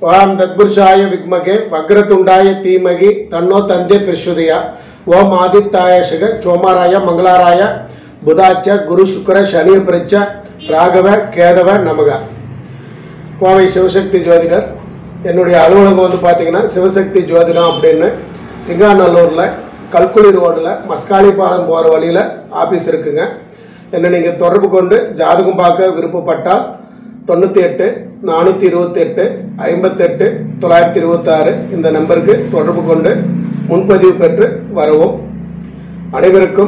ஓம் தத்புருஷாய விக்மகே வக்ரதுண்டாய தீமகி தன்னோ தந்தே பிரசுதயா ஓம் ஆதித்தாய சிக சோமாராய மங்களாராய புதாச்ச குரு சுக்கர சனி பிரச்ச ராகவ கேதவ நமக கோவை சிவசக்தி ஜோதிடர் என்னுடைய அலுவலகம் வந்து பார்த்தீங்கன்னா சிவசக்தி ஜோதிடம் அப்படின்னு சிங்காநல்லூரில் கல்குளி ரோடில் மஸ்காலி பாலம் போகிற வழியில் ஆஃபீஸ் இருக்குங்க என்னை நீங்கள் தொடர்பு கொண்டு ஜாதகம் பார்க்க விருப்பப்பட்டால் தொண்ணூற்றி எட்டு நானூற்றி இருபத்தி எட்டு ஐம்பத்தெட்டு தொள்ளாயிரத்தி இருபத்தாறு இந்த நம்பருக்கு தொடர்பு கொண்டு முன்பதிவு பெற்று வரவும் அனைவருக்கும்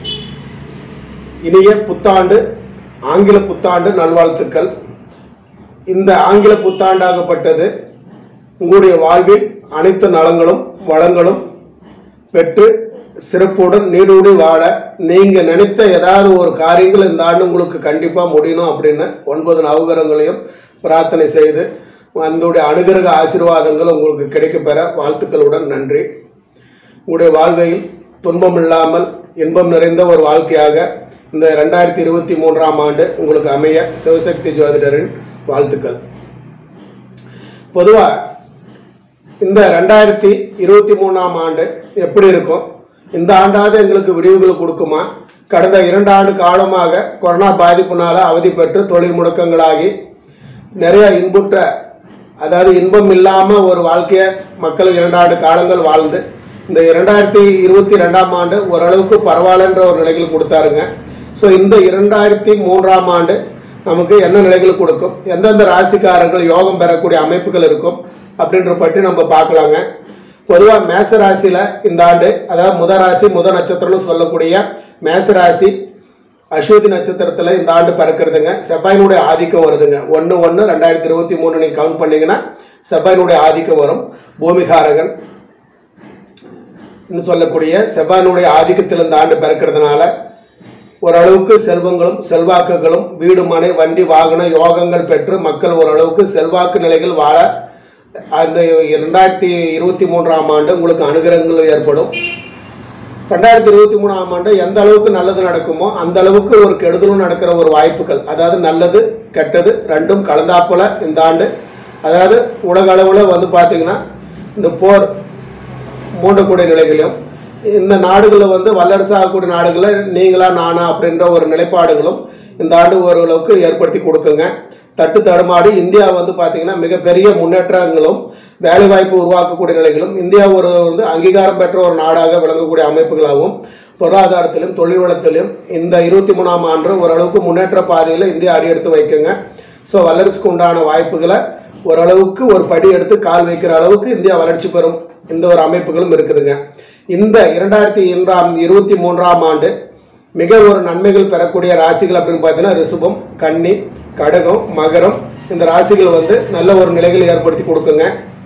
இனிய புத்தாண்டு ஆங்கில புத்தாண்டு நல்வாழ்த்துக்கள் இந்த ஆங்கில புத்தாண்டாகப்பட்டது உங்களுடைய வாழ்வில் அனைத்து நலங்களும் வளங்களும் பெற்று சிறப்புடன் நீடூடி வாழ நீங்க நினைத்த ஏதாவது ஒரு காரியங்கள் இந்த ஆண்டு உங்களுக்கு கண்டிப்பா முடியணும் அப்படின்னு ஒன்பது நவகரங்களையும் பிரார்த்தனை செய்து அதனுடைய அனுகிரக ஆசீர்வாதங்கள் உங்களுக்கு கிடைக்கப் பெற வாழ்த்துக்களுடன் நன்றி உங்களுடைய வாழ்வையில் துன்பம் இல்லாமல் இன்பம் நிறைந்த ஒரு வாழ்க்கையாக இந்த ரெண்டாயிரத்தி இருபத்தி மூன்றாம் ஆண்டு உங்களுக்கு அமைய சிவசக்தி ஜோதிடரின் வாழ்த்துக்கள் பொதுவாக இந்த ரெண்டாயிரத்தி இருபத்தி மூணாம் ஆண்டு எப்படி இருக்கும் இந்த ஆண்டாவது எங்களுக்கு விடிவுகள் கொடுக்குமா கடந்த இரண்டு ஆண்டு காலமாக கொரோனா பாதிப்புனால அவதிப்பட்டு தொழில் முடக்கங்களாகி நிறைய இன்புற்ற அதாவது இன்பம் இல்லாமல் ஒரு வாழ்க்கையை மக்கள் இரண்டு ஆண்டு காலங்கள் வாழ்ந்து இந்த இரண்டாயிரத்தி இருபத்தி ரெண்டாம் ஆண்டு ஓரளவுக்கு பரவாயில்லன்ற ஒரு நிலைகள் கொடுத்தாருங்க ஸோ இந்த இரண்டாயிரத்தி மூன்றாம் ஆண்டு நமக்கு என்ன நிலைகள் கொடுக்கும் எந்தெந்த ராசிக்காரர்கள் யோகம் பெறக்கூடிய அமைப்புகள் இருக்கும் அப்படின்ற பற்றி நம்ம பார்க்கலாங்க பொதுவாக மேச ராசியில் இந்த ஆண்டு அதாவது முத ராசி முத நட்சத்திரம்னு சொல்லக்கூடிய மேச ராசி அஸ்வதி நட்சத்திரத்தில் இந்த ஆண்டு பிறக்கிறதுங்க செவ்வாயினுடைய ஆதிக்கம் வருதுங்க ஒன்று ஒன்று ரெண்டாயிரத்தி இருபத்தி மூணு நீங்கள் கவுண்ட் பண்ணீங்கன்னா செவ்வாயினுடைய ஆதிக்கம் வரும் பூமிகாரகன் ன்னு சொல்லக்கூடிய செவ்வாயினுடைய ஆதிக்கத்தில் இந்த ஆண்டு பிறக்கிறதுனால ஓரளவுக்கு செல்வங்களும் செல்வாக்குகளும் வீடு மனை வண்டி வாகன யோகங்கள் பெற்று மக்கள் ஓரளவுக்கு செல்வாக்கு நிலைகள் வாழ அந்த இரண்டாயிரத்தி இருபத்தி மூன்றாம் ஆண்டு உங்களுக்கு அனுகிரகங்கள் ஏற்படும் ரெண்டாயிரத்தி இருபத்தி மூணாம் ஆண்டு எந்த அளவுக்கு நல்லது நடக்குமோ அந்த அளவுக்கு ஒரு கெடுதலும் நடக்கிற ஒரு வாய்ப்புகள் அதாவது நல்லது கெட்டது ரெண்டும் கலந்தாப்புல இந்த ஆண்டு அதாவது உலக அளவில் வந்து பார்த்தீங்கன்னா இந்த போர் மூண்டக்கூடிய நிலைகளையும் இந்த நாடுகளில் வந்து வல்லரசு ஆகக்கூடிய நாடுகளில் நீங்களா நானா அப்படின்ற ஒரு நிலைப்பாடுகளும் இந்த ஆண்டு ஓரளவுக்கு ஏற்படுத்தி கொடுக்குங்க தட்டு தடுமாறி இந்தியா வந்து பார்த்தீங்கன்னா மிகப்பெரிய முன்னேற்றங்களும் வேலைவாய்ப்பு உருவாக்கக்கூடிய நிலைகளும் இந்தியா ஒரு வந்து அங்கீகாரம் பெற்ற ஒரு நாடாக விளங்கக்கூடிய அமைப்புகளாகவும் பொருளாதாரத்திலும் தொழில் வளத்திலும் இந்த இருபத்தி மூணாம் ஆண்டு ஓரளவுக்கு முன்னேற்ற பாதையில் இந்தியா அடியெடுத்து வைக்குங்க ஸோ வல்லரசுக்கு உண்டான வாய்ப்புகளை ஓரளவுக்கு ஒரு படி எடுத்து கால் வைக்கிற அளவுக்கு இந்தியா வளர்ச்சி பெறும் இந்த ஒரு அமைப்புகளும் இருக்குதுங்க இந்த இரண்டாயிரத்தி இரண்டாம் இருபத்தி மூன்றாம் ஆண்டு மிக ஒரு நன்மைகள் பெறக்கூடிய ராசிகள் அப்படின்னு பார்த்தீங்கன்னா ரிஷபம் கன்னி கடகம் மகரம் இந்த ராசிகள் வந்து நல்ல ஒரு நிலைகள் ஏற்படுத்தி கொடுக்குங்க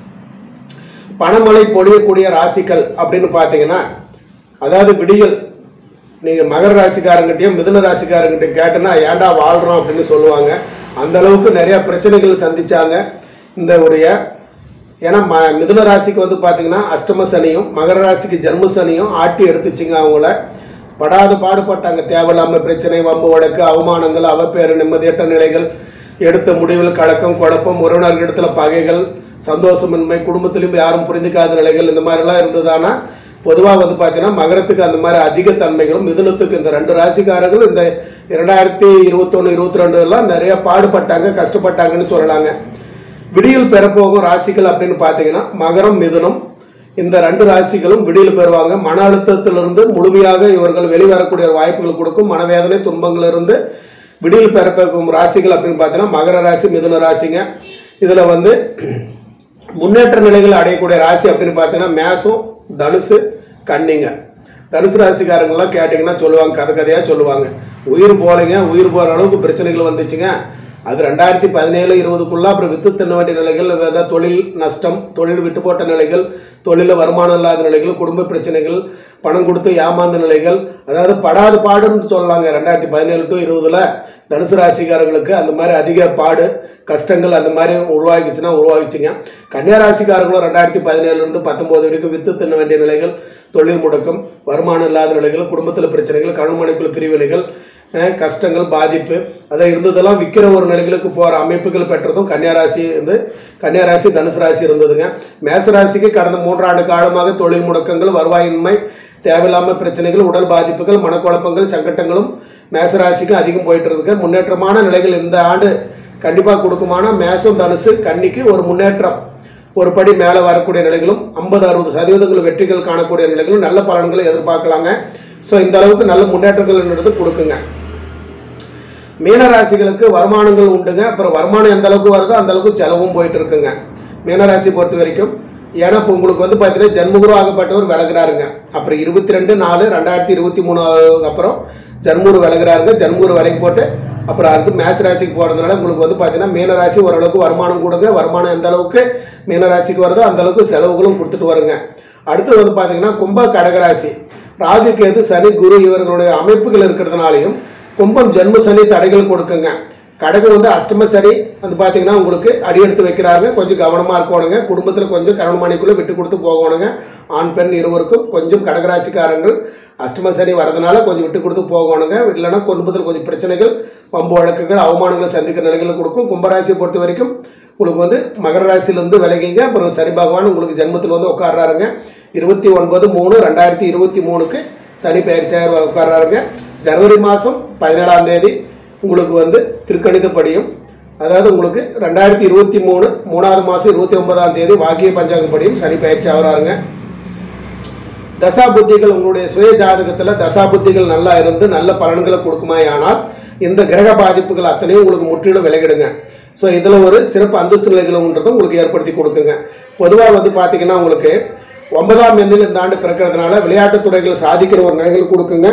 பணமழை பொழியக்கூடிய ராசிகள் அப்படின்னு பார்த்தீங்கன்னா அதாவது விடியல் நீங்கள் மகர ராசிக்காரங்கிட்டையும் மிதுன ராசிக்காரங்கிட்டையும் கேட்டனா ஏன்டா வாழ்கிறோம் அப்படின்னு சொல்லுவாங்க அந்த அளவுக்கு நிறைய பிரச்சனைகள் சந்திச்சாங்க இந்த உடைய ஏன்னா ம மிதுன ராசிக்கு வந்து பார்த்தீங்கன்னா அஷ்டம சனியும் மகர ராசிக்கு ஜென்ம சனியும் ஆட்டி எடுத்துச்சுங்க அவங்கள படாத பாடுபட்டாங்க தேவையில்லாமல் பிரச்சனை வம்பு வழக்கு அவமானங்கள் அவப்பேறு நிம்மதியற்ற நிலைகள் எடுத்த முடிவில் கலக்கம் குழப்பம் உறவினர்களிடத்துல பகைகள் சந்தோஷமின்மை குடும்பத்திலும் யாரும் புரிந்துக்காத நிலைகள் இந்த மாதிரிலாம் இருந்ததானா பொதுவாக வந்து பார்த்தீங்கன்னா மகரத்துக்கு அந்த மாதிரி அதிக தன்மைகளும் மிதுனத்துக்கு இந்த ரெண்டு ராசிக்காரர்கள் இந்த இரண்டாயிரத்தி இருபத்தொன்று இருபத்தி ரெண்டு எல்லாம் நிறைய பாடுபட்டாங்க கஷ்டப்பட்டாங்கன்னு சொல்லலாங்க விடியல் பெறப்போகும் ராசிகள் அப்படின்னு பார்த்தீங்கன்னா மகரம் மிதுனம் இந்த ரெண்டு ராசிகளும் விடியல் பெறுவாங்க மன அழுத்தத்திலிருந்து முழுமையாக இவர்கள் வெளிவரக்கூடிய வாய்ப்புகள் கொடுக்கும் மனவேதனை துன்பங்களிலிருந்து விடியல் பெறப்போகும் ராசிகள் அப்படின்னு பார்த்தீங்கன்னா மகர ராசி மிதுன ராசிங்க இதில் வந்து முன்னேற்ற நிலைகள் அடையக்கூடிய ராசி அப்படின்னு பார்த்தீங்கன்னா மேசம் தனுசு கன்னிங்க தனுசு ராசிக்காரங்கெல்லாம் கேட்டிங்கன்னா சொல்லுவாங்க கதை கதையாக சொல்லுவாங்க உயிர் போலைங்க உயிர் போகிற அளவுக்கு பிரச்சனைகள் வந்துச்சுங்க அது ரெண்டாயிரத்தி பதினேழு இருபதுக்குள்ள அப்புறம் வித்து தின்ன வேண்டிய நிலைகள் அதாவது தொழில் நஷ்டம் தொழில் விட்டு போட்ட நிலைகள் தொழிலில் வருமானம் இல்லாத நிலைகள் குடும்ப பிரச்சனைகள் பணம் கொடுத்து ஏமாந்த நிலைகள் அதாவது படாத பாடுன்னு சொல்லலாங்க ரெண்டாயிரத்தி பதினேழு டு இருபதுல தனுசு ராசிக்காரர்களுக்கு அந்த மாதிரி அதிக பாடு கஷ்டங்கள் அந்த மாதிரி உருவாகிச்சுன்னா உருவாகிச்சுங்க கன்னியா ராசிக்காரர்களும் ரெண்டாயிரத்தி பதினேழுலேருந்து பத்தொம்போது வரைக்கும் வித்து தின்ன வேண்டிய நிலைகள் தொழில் முடக்கம் வருமானம் இல்லாத நிலைகள் குடும்பத்தில் பிரச்சனைகள் கணவன் மனைக்குள்ள பிரிவினைகள் அஹ், கஷ்டங்கள் பாதிப்பு அதை இருந்ததெல்லாம் விற்கிற ஒரு நிலைகளுக்கு போகிற அமைப்புகள் பெற்றதும் கன்னியாராசி வந்து கன்னியாராசி தனுசு ராசி இருந்ததுங்க மேசராசிக்கு கடந்த மூன்றாண்டு காலமாக தொழில் முடக்கங்கள் வருவாயின்மை தேவையில்லாம பிரச்சனைகள் உடல் பாதிப்புகள் மனக்குழப்பங்கள் சங்கட்டங்களும் மேசராசிக்கு அதிகம் போயிட்டு இருக்குங்க முன்னேற்றமான நிலைகள் இந்த ஆண்டு கண்டிப்பாக கொடுக்குமான மேசம் தனுசு கன்னிக்கு ஒரு முன்னேற்றம் ஒரு படி மேலே வரக்கூடிய நிலைகளும் ஐம்பது அறுபது சதவீதங்கள் வெற்றிகள் காணக்கூடிய நிலைகளும் நல்ல பலன்களை எதிர்பார்க்கலாங்க ஸோ இந்த அளவுக்கு நல்ல முன்னேற்றங்கள்ன்றது கொடுக்குங்க மீனராசிகளுக்கு வருமானங்கள் உண்டுங்க அப்புறம் வருமானம் எந்த அளவுக்கு வருதோ அந்த அளவுக்கு செலவும் போயிட்டு இருக்குங்க மீனராசி பொறுத்த வரைக்கும் ஏன்னா இப்போ உங்களுக்கு வந்து பார்த்தீங்கன்னா ஜன்மகுரு ஆகப்பட்டவர் விலகுறாருங்க அப்புறம் இருபத்தி ரெண்டு நாலு ரெண்டாயிரத்தி இருபத்தி மூணு அப்புறம் ஜன்மூர் விலகுறாருங்க ஜன்மூர் விலைக்கு போட்டு அப்புறம் அடுத்து மேச ராசிக்கு போகிறதுனால உங்களுக்கு வந்து பார்த்தீங்கன்னா மீனராசி ஓரளவுக்கு வருமானம் கொடுங்க வருமானம் எந்த அளவுக்கு மீனராசிக்கு வருதோ அந்த அளவுக்கு செலவுகளும் கொடுத்துட்டு வருங்க அடுத்து வந்து பார்த்தீங்கன்னா கும்ப கடகராசி ராகு கேது சனி குரு இவர்களுடைய அமைப்புகள் இருக்கிறதுனாலையும் கும்பம் ஜென்ம சனி தடைகள் கொடுக்குங்க கடகம் வந்து அஷ்டம சனி வந்து பார்த்தீங்கன்னா உங்களுக்கு அடியெடுத்து வைக்கிறாங்க கொஞ்சம் கவனமாக இருக்கணுங்க குடும்பத்தில் கொஞ்சம் கவனமானிக்குள்ளே விட்டு கொடுத்து போகணுங்க ஆண் பெண் இருவருக்கும் கொஞ்சம் கடகராசிக்காரங்கள் அஷ்டம சனி வரதுனால கொஞ்சம் விட்டு கொடுத்து போகணுங்க இல்லைன்னா குடும்பத்தில் கொஞ்சம் பிரச்சனைகள் வம்பு வழக்குகள் அவமானங்களை சந்திக்கிற நிலைகளை கொடுக்கும் கும்பராசியை பொறுத்த வரைக்கும் உங்களுக்கு வந்து மகர ராசியிலேருந்து விலகிங்க அப்புறம் சனி பகவான் உங்களுக்கு ஜென்மத்தில் வந்து உட்கார்றாருங்க இருபத்தி ஒன்பது மூணு ரெண்டாயிரத்தி இருபத்தி மூணுக்கு சனி பயிற்சியாக உட்கார்றாருங்க ஜனவரி மாதம் பதினேழாம் தேதி உங்களுக்கு வந்து திருக்கணிதப்படியும் அதாவது உங்களுக்கு ரெண்டாயிரத்தி இருபத்தி மூணு மூணாவது மாதம் இருபத்தி ஒன்பதாம் தேதி வாக்கிய பஞ்சாங்கப்படியும் சனி பயிற்சி ஆகிறாருங்க தசா புத்திகள் உங்களுடைய சுய ஜாதகத்தில் தசா புத்திகள் நல்லா இருந்து நல்ல பலன்களை கொடுக்குமாயானால் இந்த கிரக பாதிப்புகள் அத்தனையும் உங்களுக்கு முற்றிலும் விலகிடுங்க ஸோ இதில் ஒரு சிறப்பு அந்தஸ்து நிலைகளுன்றதும் உங்களுக்கு ஏற்படுத்தி கொடுக்குங்க பொதுவாக வந்து பார்த்தீங்கன்னா உங்களுக்கு ஒன்பதாம் எண்ணில் இந்த ஆண்டு பிறக்கிறதுனால விளையாட்டுத் துறைகள் சாதிக்கிற ஒரு நிலைகள் கொடுக்குங்க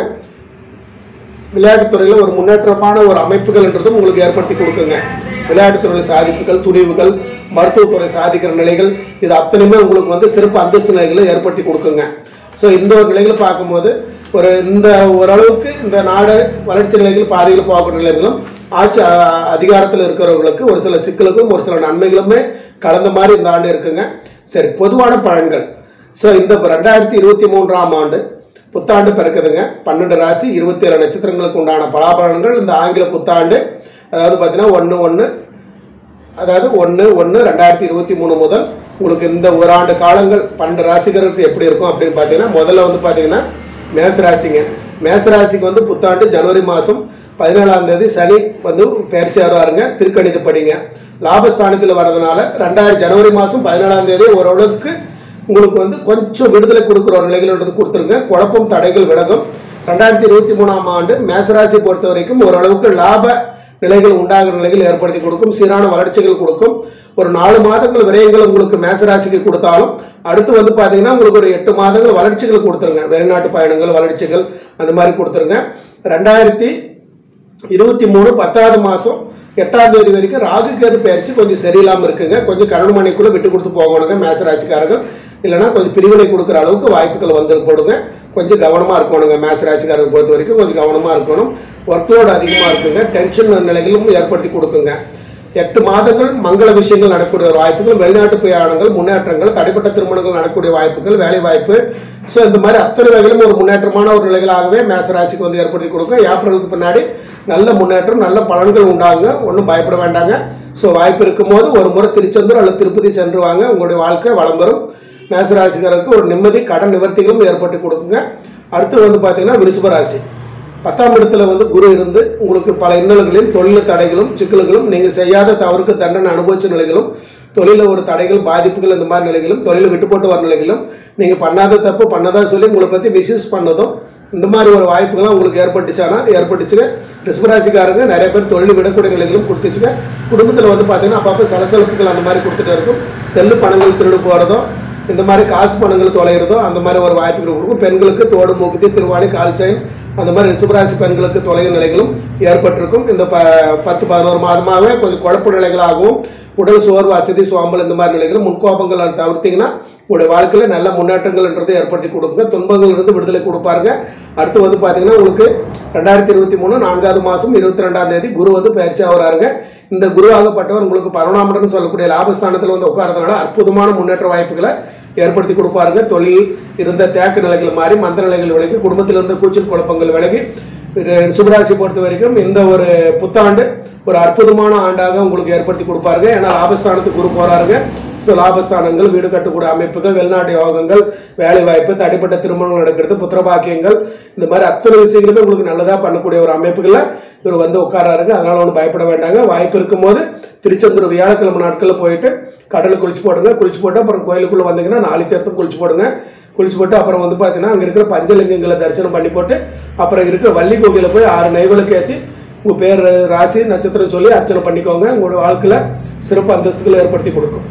விளையாட்டுத் துறையில் ஒரு முன்னேற்றமான ஒரு அமைப்புகள்ன்றதும் உங்களுக்கு ஏற்படுத்தி கொடுக்குங்க விளையாட்டுத் துறையில் சாதிப்புகள் துணிவுகள் மருத்துவத்துறை சாதிக்கிற நிலைகள் இது அத்தனையுமே உங்களுக்கு வந்து சிறப்பு அந்தஸ்து நிலைகளை ஏற்படுத்தி கொடுக்குங்க ஸோ இந்த ஒரு நிலைகளை பார்க்கும்போது ஒரு இந்த ஓரளவுக்கு இந்த நாடு வளர்ச்சி நிலைகள் பாதைகள் போகக்கூடிய நிலைகளும் ஆட்சி அ- அதிகாரத்தில் இருக்கிறவர்களுக்கு ஒரு சில சிக்கலுக்கும் ஒரு சில நன்மைகளுமே கலந்த மாதிரி இந்த ஆண்டு இருக்குங்க சரி பொதுவான பலன்கள் ஸோ இந்த ரெண்டாயிரத்தி இருபத்தி மூன்றாம் ஆண்டு புத்தாண்டு பிறக்குதுங்க பன்னெண்டு ராசி இருபத்தி ஏழு நட்சத்திரங்களுக்கு உண்டான பலாபலன்கள் இந்த ஆங்கில புத்தாண்டு அதாவது பார்த்தீங்கன்னா ஒன்று ஒன்று அதாவது ஒன்று ஒன்று ரெண்டாயிரத்தி இருபத்தி மூணு முதல் உங்களுக்கு இந்த ஒரு ஆண்டு காலங்கள் பன்னெண்டு ராசிகருக்கு எப்படி இருக்கும் அப்படின்னு பார்த்தீங்கன்னா முதல்ல வந்து பார்த்தீங்கன்னா மேச ராசிங்க மேச ராசிக்கு வந்து புத்தாண்டு ஜனவரி மாதம் பதினேழாம் தேதி சனி வந்து பயிற்சி வருவாருங்க திருக்கணித படிங்க லாபஸ்தானத்தில் வர்றதுனால ரெண்டாயிரம் ஜனவரி மாதம் பதினேழாம் தேதி ஓரளவுக்கு உங்களுக்கு வந்து கொஞ்சம் விடுதலை கொடுக்குற ஒரு நிலைகள் கொடுத்துருங்க குழப்பம் தடைகள் விலகும் ரெண்டாயிரத்தி இருபத்தி மூணாம் ஆண்டு மேசராசி பொறுத்த வரைக்கும் ஓரளவுக்கு லாப நிலைகள் உண்டாகிற நிலைகள் ஏற்படுத்தி கொடுக்கும் சீரான வளர்ச்சிகள் கொடுக்கும் ஒரு நாலு மாதங்கள் விரயங்கள் உங்களுக்கு மேசராசிக்கு கொடுத்தாலும் அடுத்து வந்து பார்த்தீங்கன்னா உங்களுக்கு ஒரு எட்டு மாதங்கள் வளர்ச்சிகள் கொடுத்துருங்க வெளிநாட்டு பயணங்கள் வளர்ச்சிகள் அந்த மாதிரி கொடுத்துருங்க ரெண்டாயிரத்தி இருபத்தி மூணு பத்தாவது மாதம் எட்டாம் தேதி வரைக்கும் ராகு கேது பயிற்சி கொஞ்சம் சரியில்லாமல் இருக்குங்க கொஞ்சம் கருண் மணிக்குள்ளே விட்டு கொடுத்து போகணுங்க மேச ராசிக்காரர்கள் இல்லைன்னா கொஞ்சம் பிரிவினை கொடுக்குற அளவுக்கு வாய்ப்புகள் வந்து போடுங்க கொஞ்சம் கவனமாக இருக்கணுங்க மேச ராசிக்காரர்கள் பொறுத்த வரைக்கும் கொஞ்சம் கவனமாக இருக்கணும் ஒர்க் லோட் அதிகமாக இருக்குங்க டென்ஷன் நிலைகளும் ஏற்படுத்தி கொடுக்குங்க எட்டு மாதங்கள் மங்கள விஷயங்கள் நடக்கக்கூடிய ஒரு வாய்ப்புகள் வெளிநாட்டு பிரயாணங்கள் முன்னேற்றங்கள் தடைப்பட்ட திருமணங்கள் நடக்கக்கூடிய வாய்ப்புகள் வேலை வாய்ப்பு ஸோ இந்த மாதிரி அத்தனை வகையிலும் ஒரு முன்னேற்றமான ஒரு நிலைகளாகவே மேச ராசிக்கு வந்து ஏற்படுத்தி கொடுக்கும் ஏப்ரலுக்கு பின்னாடி நல்ல முன்னேற்றம் நல்ல பலன்கள் உண்டாகுங்க ஒன்றும் பயப்பட வேண்டாங்க ஸோ வாய்ப்பு இருக்கும்போது ஒரு முறை திருச்செந்தூர் அல்லது திருப்பதி சென்று வாங்க உங்களுடைய வாழ்க்கை வளம் வரும் மேசராசிக்காரருக்கு ஒரு நிம்மதி கடன் நிவர்த்திகளும் ஏற்பட்டு கொடுக்குங்க அடுத்து வந்து பார்த்தீங்கன்னா விருஷப ராசி பத்தாம் இடத்துல வந்து குரு இருந்து உங்களுக்கு பல இன்னல்களையும் தொழில் தடைகளும் சிக்கல்களும் நீங்கள் செய்யாத தவறுக்கு தண்டனை அனுபவிச்ச நிலைகளும் தொழிலில் ஒரு தடைகள் பாதிப்புகள் இந்த மாதிரி நிலைகளும் தொழிலை விட்டு போட்டு வர நிலைகளும் நீங்கள் பண்ணாத தப்பு பண்ணதா சொல்லி உங்களை பற்றி மிஸ்யூஸ் பண்ணதும் இந்த மாதிரி ஒரு வாய்ப்புகள்லாம் உங்களுக்கு ஏற்பட்டுச்சானா ஏற்பட்டுச்சுங்க ரிஷபராசிக்காரங்க நிறைய பேர் தொழில் விடக்கூடிய நிலைகளும் கொடுத்துச்சுங்க குடும்பத்தில் வந்து பார்த்தீங்கன்னா அப்பப்போ சலசலப்புகள் அந்த மாதிரி கொடுத்துட்டு இருக்கும் செல்லு பணங்கள் திருடு போகிறதோ இந்த மாதிரி காசு பணங்கள் தொலைகிறதோ அந்த மாதிரி ஒரு வாய்ப்புகள் கொடுக்கும் பெண்களுக்கு தோடு மூக்குத்தி திருவாணி கால் செயின் அந்த மாதிரி ரிஷபராசி பெண்களுக்கு தொலைகிற நிலைகளும் ஏற்பட்டிருக்கும் இந்த ப பத்து பதினோரு மாதமாகவே கொஞ்சம் குழப்ப நிலைகளாகவும் உடல் சோர்வு அசதி சோம்பல் இந்த மாதிரி நிலைகளும் முன்கோபங்கள் தவிர்த்தீங்கன்னா உங்களுடைய வாழ்க்கையில் நல்ல முன்னேற்றங்கள்ன்றது ஏற்படுத்தி கொடுக்குங்க துன்பங்கள் இருந்து விடுதலை கொடுப்பாருங்க அடுத்து வந்து பார்த்தீங்கன்னா உங்களுக்கு ரெண்டாயிரத்தி இருபத்தி மூணு நான்காவது மாதம் இருபத்தி ரெண்டாம் தேதி குரு வந்து பயிற்சி ஆகிறாருங்க இந்த குருவாகப்பட்டவர் உங்களுக்கு பரவனாமடன்னு சொல்லக்கூடிய லாபஸ்தானத்தில் வந்து உட்காரதுனால அற்புதமான முன்னேற்ற வாய்ப்புகளை ஏற்படுத்தி கொடுப்பாருங்க தொழில் இருந்த தேக்க நிலைகள் மாறி மந்த நிலைகள் விலகி குடும்பத்தில் இருந்த கூச்சல் குழப்பங்கள் விலகி இது ரிஷபராசி பொறுத்த வரைக்கும் இந்த ஒரு புத்தாண்டு ஒரு அற்புதமான ஆண்டாக உங்களுக்கு ஏற்படுத்தி கொடுப்பாருங்க ஏன்னா லாபஸ்தானத்துக்கு குரு போறாருங்க ஸோ லாபஸ்தானங்கள் வீடு கட்டக்கூடிய அமைப்புகள் வெளிநாட்டு யோகங்கள் வேலை வாய்ப்பு தடைப்பட்ட திருமணங்கள் நடக்கிறது புத்திரபாக்கியங்கள் இந்த மாதிரி அத்தனை விஷயங்களுமே உங்களுக்கு நல்லதா பண்ணக்கூடிய ஒரு அமைப்புகளில் இவர் வந்து உட்காராருங்க அதனால ஒன்றும் பயப்பட வேண்டாங்க வாய்ப்பு இருக்கும்போது திருச்செந்தூர் வியாழக்கிழமை நாட்களில் போயிட்டு கடலில் குளிச்சு போடுங்க குளிச்சு போட்டு அப்புறம் கோயிலுக்குள்ள வந்தீங்கன்னா நாலு தேர்த்தம் குளிச்சு போடுங்க குளிச்சு போட்டு அப்புறம் வந்து பார்த்தீங்கன்னா அங்கே இருக்கிற பஞ்சலிங்கங்களை தரிசனம் பண்ணி போட்டு அப்புறம் இருக்கிற வள்ளி கோவிலில் போய் ஆறு நெய்விளக்கு ஏற்றி உங்கள் பேர் ராசி நட்சத்திரம் சொல்லி அர்ச்சனை பண்ணிக்கோங்க உங்களோட வாழ்க்கையில் சிறப்பு அந்தஸ்துகளை ஏற்படுத்தி கொடுக்கும்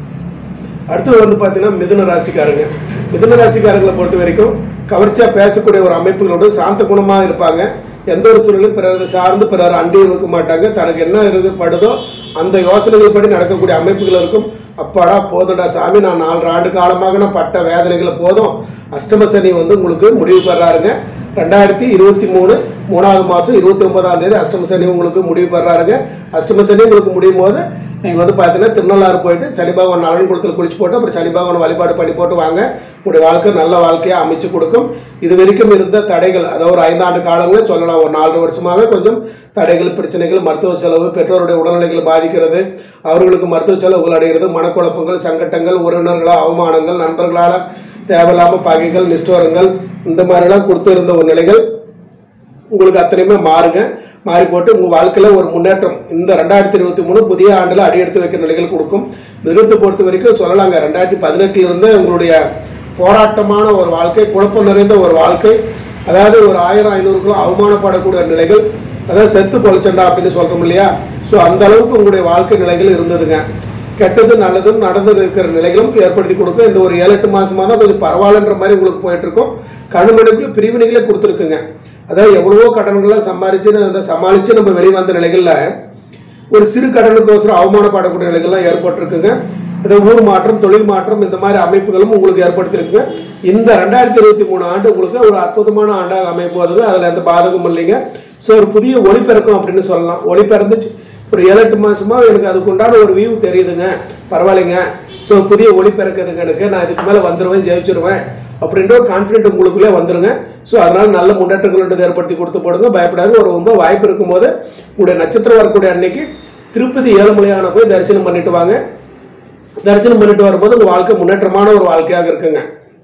அடுத்தது வந்து பார்த்தீங்கன்னா மிதுன ராசிக்காரங்க மிதுன ராசிக்காரங்களை பொறுத்த வரைக்கும் கவர்ச்சியா பேசக்கூடிய ஒரு அமைப்புகளோடு சாந்த குணமாக இருப்பாங்க எந்த ஒரு சூழலும் பிறரை சார்ந்து பிறர் அண்டி இருக்க மாட்டாங்க தனக்கு என்ன இருக்குப்படுதோ அந்த யோசனைகள் படி நடக்கக்கூடிய அமைப்புகள் இருக்கும் அப்பாடா போதும்டா சாமி நான் நாலு ஆண்டு காலமாக நான் பட்ட வேதனைகளை போதும் அஷ்டம சனி வந்து உங்களுக்கு முடிவு பெறாருங்க ரெண்டாயிரத்தி இருபத்தி மூணு மூணாவது மாதம் இருபத்தி ஒன்பதாம் தேதி அஷ்டம சனி உங்களுக்கு முடிவு பெறாருங்க அஷ்டம சனி உங்களுக்கு முடியும் போது நீங்கள் வந்து பார்த்தீங்கன்னா திருநள்ளாறு போயிட்டு சனி பகவான் நலன் குளத்தில் குளிச்சு போட்டு அப்புறம் சனி பகவான் வழிபாடு பண்ணி போட்டு வாங்க உங்களுடைய வாழ்க்கை நல்ல வாழ்க்கையாக அமைச்சு கொடுக்கும் இது வரைக்கும் இருந்த தடைகள் அதாவது ஒரு ஐந்தாண்டு காலங்களே சொல்லலாம் ஒரு நாலு வருஷமாவே கொஞ்சம் தடைகள் பிரச்சனைகள் மருத்துவ செலவு பெற்றோருடைய உடல்நிலைகள் பாதிக்கிறது அவர்களுக்கு மருத்துவ செலவுகள் அடைகிறது மனக்குழப்பங்கள் சங்கட்டங்கள் உறவினர்களால் அவமானங்கள் நண்பர்களால் தேவையில்லாம பகைகள் நிஷ்டோரங்கள் இந்த மாதிரிலாம் கொடுத்து இருந்த ஒரு நிலைகள் உங்களுக்கு அத்தனையுமே மாறுங்க மாறி போட்டு உங்கள் வாழ்க்கையில் ஒரு முன்னேற்றம் இந்த ரெண்டாயிரத்தி இருபத்தி மூணு புதிய ஆண்டில் அடியெடுத்து வைக்கிற நிலைகள் கொடுக்கும் மிருகத்தை பொறுத்த வரைக்கும் சொல்லலாங்க ரெண்டாயிரத்தி பதினெட்டுல இருந்து உங்களுடைய போராட்டமான ஒரு வாழ்க்கை குழப்பம் நிறைந்த ஒரு வாழ்க்கை அதாவது ஒரு ஆயிரம் ஐநூறுக்குள்ள அவமானப்படக்கூடிய நிலைகள் அதாவது செத்து பொழைச்சண்டா அப்படின்னு சொல்றோம் இல்லையா ஸோ அந்த அளவுக்கு உங்களுடைய வாழ்க்கை நிலைகள் இருந்ததுங்க கெட்டது நல்லதும் நடந்து இருக்கிற நிலைகளும் ஏற்படுத்தி கொடுக்கும் இந்த ஒரு ஏழு எட்டு மாசமா தான் கொஞ்சம் பரவாயில்லன்ற மாதிரி உங்களுக்கு போயிட்டு இருக்கும் கணுமணிக்குள்ள பிரிவினைகளே கொடுத்துருக்குங்க அதாவது எவ்வளவோ கடன்களை சம்பாரிச்சு அதை சமாளிச்சு நம்ம வெளியே வந்த நிலைகள்ல ஒரு சிறு கடனுக்கோசரம் அவமானப்படக்கூடிய நிலைகள்லாம் ஏற்பட்டிருக்குங்க இந்த ஊர் மாற்றம் தொழில் மாற்றம் இந்த மாதிரி அமைப்புகளும் உங்களுக்கு ஏற்படுத்தியிருக்குங்க இந்த ரெண்டாயிரத்தி இருபத்தி மூணு ஆண்டு உங்களுக்கு ஒரு அற்புதமான ஆண்டாக அமைய போகுதுங்க அதில் எந்த பாதகமும் இல்லைங்க ஸோ ஒரு புதிய ஒளிபெருக்கம் அப்படின்னு சொல்லலாம் ஒளி பிறந்துச்சு ஒரு ஏழு எட்டு மாசமா எனக்கு அதுக்கு உண்டான ஒரு வியூ தெரியுதுங்க பரவாயில்லைங்க ஸோ புதிய ஒளி பிறக்குதுங்க எனக்கு நான் இதுக்கு மேலே வந்துடுவேன் ஜெயிச்சிருவேன் அப்படின்ற ஒரு கான்ஃபிடென்ட் உங்களுக்குள்ளே வந்துருங்க ஸோ அதனால நல்ல முன்னேற்றங்கள் ஏற்படுத்தி கொடுத்து போடுங்க பயப்படாது ஒரு ரொம்ப வாய்ப்பு இருக்கும்போது உங்களுடைய நட்சத்திரம் வரக்கூடிய அன்னைக்கு திருப்பதி ஏழுமலையான போய் தரிசனம் பண்ணிட்டு வாங்க தரிசனம் பண்ணிட்டு வரும்போது உங்க வாழ்க்கை முன்னேற்றமான ஒரு வாழ்க்கையாக இருக்குங்க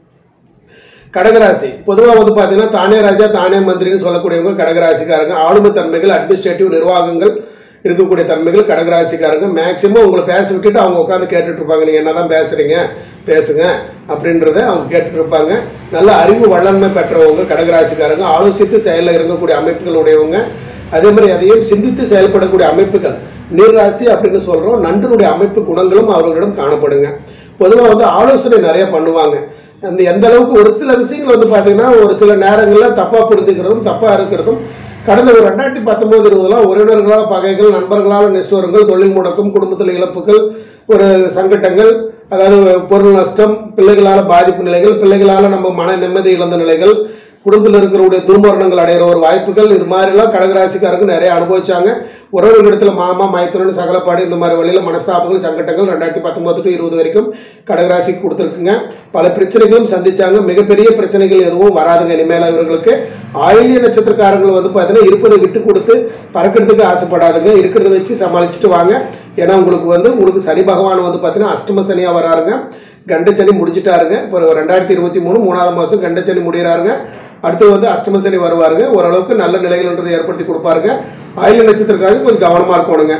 கடகராசி பொதுவாக வந்து பார்த்தீங்கன்னா தானே ராஜா தானே மந்திரின்னு சொல்லக்கூடியவங்க கடகராசிக்காரங்க ஆளுமை தன்மைகள் அட்மினிஸ்ட்ரேட்டிவ் நிர்வாகங்கள் இருக்கக்கூடிய தன்மைகள் கடகராசிக்காரங்க மேக்சிமம் உங்களை பேச விட்டுட்டு அவங்க உட்காந்து கேட்டுட்டு இருப்பாங்க நீங்கள் என்னதான் பேசுறீங்க பேசுங்க அப்படின்றத அவங்க கேட்டுட்டு இருப்பாங்க நல்ல அறிவு வல்லன்மை பெற்றவங்க கடகராசிக்காரங்க ஆலோசித்து செயலில் இருக்கக்கூடிய அமைப்புகள் உடையவங்க அதே மாதிரி அதையும் சிந்தித்து செயல்படக்கூடிய அமைப்புகள் நீர்ராசி அப்படின்னு சொல்றோம் நன்றனுடைய அமைப்பு குணங்களும் அவர்களிடம் காணப்படுங்க பொதுவாக வந்து ஆலோசனை நிறைய பண்ணுவாங்க அந்த எந்த அளவுக்கு ஒரு சில விஷயங்கள் வந்து பார்த்தீங்கன்னா ஒரு சில நேரங்களில் தப்பாக புரிந்துக்கிறதும் தப்பாக இருக்கிறதும் கடந்த ஒரு ரெண்டாயிரத்தி பத்தொன்பது இருபதுலாம் உறவினர்களால் பகைகள் நண்பர்களால் நிஷ்டோரங்கள் தொழில் முடக்கம் குடும்பத்தில் இழப்புகள் ஒரு சங்கட்டங்கள் அதாவது பொருள் நஷ்டம் பிள்ளைகளால் பாதிப்பு நிலைகள் பிள்ளைகளால் நம்ம மன நிம்மதி இழந்த நிலைகள் குடும்பத்தில் இருக்கிறவருடைய துர்மரணங்கள் அடைகிற ஒரு வாய்ப்புகள் இது மாதிரிலாம் கடகராசிக்காரங்க நிறைய அனுபவிச்சாங்க உறவுகளிடத்துல மாமா மைத்துனன் சகலப்பாடு இந்த மாதிரி வழியில் மனஸ்தாபங்கள் சங்கட்டங்கள் ரெண்டாயிரத்தி பத்தொன்பது டு இருபது வரைக்கும் கடகராசிக்கு கொடுத்துருக்குங்க பல பிரச்சனைகளும் சந்திச்சாங்க மிகப்பெரிய பிரச்சனைகள் எதுவும் வராதுங்க இனிமேல் இவர்களுக்கு ஆயிலிய நட்சத்திரக்காரங்கள் வந்து பார்த்தீங்கன்னா இருப்பதை விட்டு கொடுத்து பறக்கிறதுக்கு ஆசைப்படாதுங்க இருக்கிறத வச்சு சமாளிச்சுட்டு வாங்க ஏன்னா உங்களுக்கு வந்து உங்களுக்கு சனி பகவான் வந்து பார்த்தீங்கன்னா அஷ்டம சனியாக வராருங்க கண்டச்சனி முடிஞ்சிட்டாருங்க இப்போ ரெண்டாயிரத்தி இருபத்தி மூணு மூணாவது மாதம் கண்டச்சனி முடிகிறாருங்க அடுத்து வந்து அஷ்டம சனி வருவாருங்க ஓரளவுக்கு நல்ல நிலைகள்ன்றதை ஏற்படுத்தி கொடுப்பாருங்க ஆயுள் நட்சத்திரக்காக கொஞ்சம் கவனமாக இருக்கணுங்க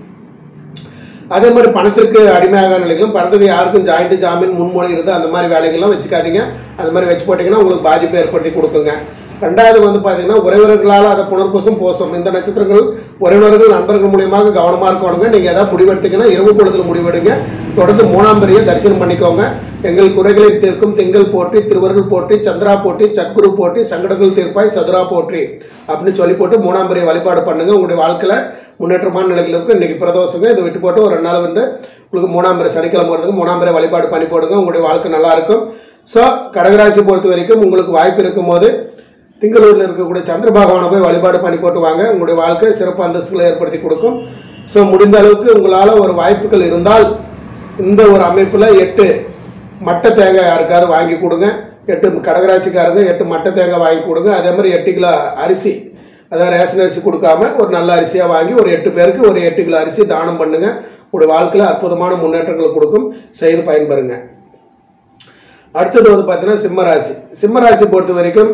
அதே மாதிரி பணத்திற்கு அடிமையாக நிலைகளும் பணத்துக்கு யாருக்கும் ஜாயிண்ட் ஜாமீன் முன்மொழிகிறது அந்த மாதிரி வேலைகள்லாம் வச்சுக்காதீங்க அந்த மாதிரி வச்சு போட்டிங்கன்னா உங்களுக்கு பாதிப்பை ஏற்படுத்தி கொடுக்குங்க ரெண்டாவது வந்து பார்த்தீங்கன்னா உறவினர்களால் அதை புனர்பூசம் போசம் இந்த நட்சத்திரங்கள் உறவினர்கள் நண்பர்கள் மூலியமாக கவனமாக இருக்கணுங்க நீங்கள் ஏதாவது முடிவெடுத்தீங்கன்னா இரவு பொழுதுல முடிவெடுங்க தொடர்ந்து மூணாம் பெரிய தரிசனம் பண்ணிக்கோங்க எங்கள் குறைகளை தீர்க்கும் திங்கள் போற்றி திருவர்கள் போற்றி சந்திரா போற்றி சத்குரு போற்றி சங்கடங்கள் தீர்ப்பாய் சதுரா போற்றி அப்படின்னு சொல்லி போட்டு மூணாம் பெரிய வழிபாடு பண்ணுங்க உங்களுடைய வாழ்க்கையில் முன்னேற்றமான நிலைகள் இருக்கும் இன்னைக்கு பிரதோஷங்க இதை விட்டு போட்டு ஒரு ரெண்டு நாள் வந்து உங்களுக்கு மூணாம் பெரிய சனிக்கிழமை வரதுக்கு மூணாம் பெரிய வழிபாடு பண்ணி போடுங்க உங்களுடைய வாழ்க்கை நல்லா இருக்கும் ஸோ கடகராசி பொறுத்த வரைக்கும் உங்களுக்கு வாய்ப்பு இருக்கும் போது திங்களூரில் இருக்கக்கூடிய சந்திர பகவானை போய் வழிபாடு பண்ணி போட்டு வாங்க உங்களுடைய வாழ்க்கை சிறப்பு அந்தஸ்துகளை ஏற்படுத்தி கொடுக்கும் ஸோ முடிந்த அளவுக்கு உங்களால் ஒரு வாய்ப்புகள் இருந்தால் இந்த ஒரு அமைப்பில் எட்டு மட்டை தேங்காய் யாருக்காவது வாங்கி கொடுங்க எட்டு கடகராசிக்காரங்க எட்டு மட்டை தேங்காய் வாங்கி கொடுங்க அதே மாதிரி எட்டு கிலோ அரிசி அதாவது ரேஷன் அரிசி கொடுக்காம ஒரு நல்ல அரிசியாக வாங்கி ஒரு எட்டு பேருக்கு ஒரு எட்டு கிலோ அரிசி தானம் பண்ணுங்க உங்களுடைய வாழ்க்கையில் அற்புதமான முன்னேற்றங்களை கொடுக்கும் செய்து பயன்பெறுங்க அடுத்தது வந்து பார்த்தீங்கன்னா சிம்மராசி சிம்மராசி பொறுத்த வரைக்கும்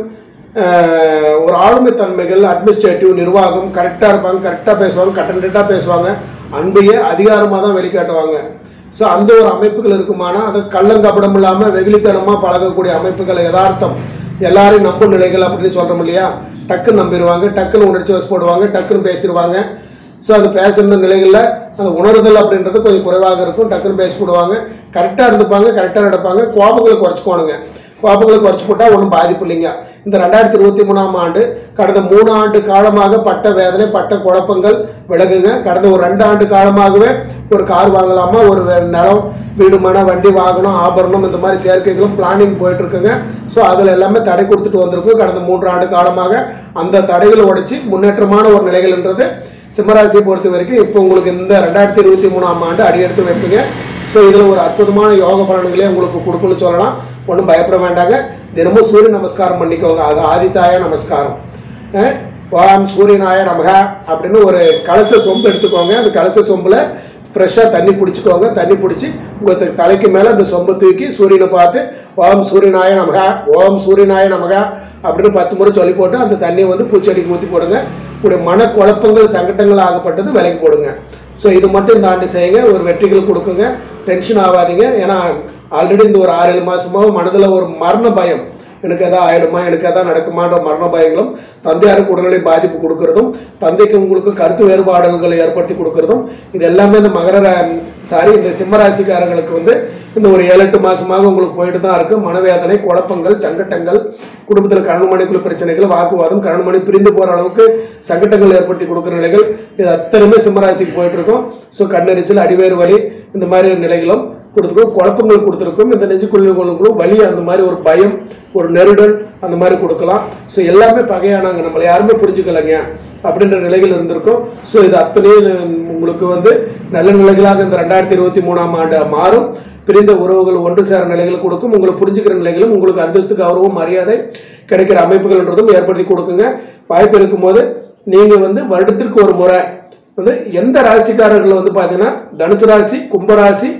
அஹ், ஒரு ஆளுமை தன்மைகள் அட்மினிஸ்ட்ரேட்டிவ் நிர்வாகம் கரெக்டாக இருப்பாங்க கரெக்டாக பேசுவாங்க கட்டன்டாக பேசுவாங்க அன்பையே அதிகாரமாக தான் வெளிக்காட்டுவாங்க ஸோ அந்த ஒரு அமைப்புகள் இருக்குமானா அது கள்ளங்கப்படம் இல்லாமல் வெகுளித்தனமாக பழகக்கூடிய அமைப்புகள் யதார்த்தம் எல்லாரையும் நம்பும் நிலைகள் அப்படின்னு சொல்கிறோம் இல்லையா டக்குன்னு நம்பிடுவாங்க டக்குன்னு உணர்ச்சி வசப்படுவாங்க டக்குன்னு பேசிடுவாங்க ஸோ அது பேசுகிற நிலைகளில் அந்த உணர்தல் அப்படின்றது கொஞ்சம் குறைவாக இருக்கும் டக்குன்னு பேசி போடுவாங்க கரெக்டாக இருந்துப்பாங்க கரெக்டாக நடப்பாங்க கோபங்களை குறைச்சிக்கோணுங்க கோபங்களை குறைச்சி போட்டால் ஒன்றும் பாதிப்பு இல்லைங்க இந்த ரெண்டாயிரத்தி இருபத்தி மூணாம் ஆண்டு கடந்த மூணு ஆண்டு காலமாக பட்ட வேதனை பட்ட குழப்பங்கள் விலகுங்க கடந்த ஒரு ரெண்டு ஆண்டு காலமாகவே ஒரு கார் வாங்கலாமா ஒரு வே- நிலம் வீடு மனை வண்டி வாகனம் ஆபரணம் இந்த மாதிரி சேர்க்கைகளும் பிளானிங் போயிட்டு இருக்குங்க ஸோ அதில் எல்லாமே தடை கொடுத்துட்டு வந்திருக்கும் கடந்த மூன்று ஆண்டு காலமாக அந்த தடைகளை உடைச்சி முன்னேற்றமான ஒரு நிலைகள்ன்றது சிம்மராசியை பொறுத்த வரைக்கும் இப்போ உங்களுக்கு இந்த ரெண்டாயிரத்தி இருபத்தி மூணாம் ஆண்டு அடியெடுத்து வைப்பீங்க ஸோ இதில் ஒரு அற்புதமான யோக பலன்களே உங்களுக்கு கொடுக்குன்னு சொல்லலாம் ஒன்றும் பயப்பட வேண்டாங்க தினமும் சூரிய நமஸ்காரம் பண்ணிக்கோங்க அது ஆதித்தாய நமஸ்காரம் அஹ், ஓம் சூரியனாய நமக அப்படின்னு ஒரு கலச சொம்பு எடுத்துக்கோங்க அந்த கலச சொம்பில் ஃப்ரெஷ்ஷாக தண்ணி பிடிச்சிக்கோங்க தண்ணி பிடிச்சி உங்கள் தலைக்கு மேலே அந்த சொம்பை தூக்கி சூரியனை பார்த்து ஓம் சூரியனாய நமக ஓம் சூரியனாய நமக அப்படின்னு பத்து முறை சொல்லி போட்டு அந்த தண்ணியை வந்து பூச்செடிக்கு ஊற்றி போடுங்க உங்களுடைய மன குழப்பங்கள் சங்கடங்கள் ஆகப்பட்டது விலைக்கு போடுங்க ஸோ இது மட்டும் இந்த ஆண்டு செய்யுங்க ஒரு வெற்றிகள் கொடுக்குங்க டென்ஷன் ஆகாதீங்க ஏன்னா ஆல்ரெடி இந்த ஒரு ஆறு ஏழு மாசமாக மனதில் ஒரு மரண பயம் எனக்கு எதாவது ஆயிடுமா எனக்கு எதாவது நடக்குமான்ற மரண பயங்களும் தந்தையாருக்கு உடல்நிலை பாதிப்பு கொடுக்கறதும் தந்தைக்கு உங்களுக்கு கருத்து வேறுபாடுகளை ஏற்படுத்தி கொடுக்கறதும் இது எல்லாமே இந்த மகர சாரி இந்த சிம்மராசிக்காரங்களுக்கு வந்து இந்த ஒரு ஏழு எட்டு மாசமாக உங்களுக்கு போயிட்டு தான் இருக்கு மனவேதனை குழப்பங்கள் சங்கட்டங்கள் குடும்பத்தில் கணவன் மனைக்குள்ள பிரச்சனைகள் வாக்குவாதம் கணவன் மணி பிரிந்து போற அளவுக்கு சங்கட்டங்கள் ஏற்படுத்தி கொடுக்குற நிலைகள் இது அத்தனையுமே சிம்மராசிக்கு போயிட்டு இருக்கும் ஸோ கண்ணெரிச்சல் அடிவேறு வலி இந்த மாதிரி நிலைகளும் கொடுத்துருக்கும் குழப்பங்கள் கொடுத்துருக்கும் இந்த நெஞ்சுக்குள்ளுக்கும் வலி அந்த மாதிரி ஒரு பயம் ஒரு நெருடல் அந்த மாதிரி கொடுக்கலாம் ஸோ எல்லாமே பகையானாங்க நம்மளை யாருமே புரிஞ்சுக்கலைங்க அப்படின்ற நிலைகள் இருந்திருக்கும் ஸோ இது அத்தனையும் உங்களுக்கு வந்து நல்ல நிலைகளாக இந்த ரெண்டாயிரத்தி இருபத்தி மூணாம் ஆண்டு மாறும் பிரிந்த உறவுகள் ஒன்று சேர நிலைகள் கொடுக்கும் உங்களை புரிஞ்சுக்கிற நிலைகளும் உங்களுக்கு அந்தஸ்து கௌரவம் மரியாதை கிடைக்கிற அமைப்புகள்ன்றதும் ஏற்படுத்தி கொடுக்குங்க வாய்ப்பு இருக்கும்போது நீங்கள் வந்து வருடத்திற்கு ஒரு முறை வந்து எந்த ராசிக்காரர்கள் வந்து பார்த்தீங்கன்னா தனுசு ராசி கும்பராசி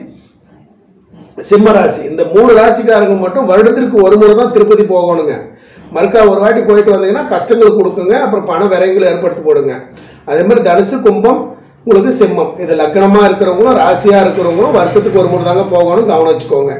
சிம்ம ராசி இந்த மூணு ராசிக்காரங்க மட்டும் வருடத்திற்கு ஒரு முறை தான் திருப்பதி போகணுங்க மறுக்கா ஒரு வாட்டி போயிட்டு வந்தீங்கன்னா கஷ்டங்கள் கொடுக்குங்க அப்புறம் பண விரயங்களை ஏற்படுத்தி போடுங்க அதே மாதிரி தனுசு கும்பம் உங்களுக்கு சிம்மம் இது லக்னமாக இருக்கிறவங்களும் ராசியாக இருக்கிறவங்களும் வருஷத்துக்கு ஒரு முறை தாங்க போகணும் கவனம் வச்சுக்கோங்க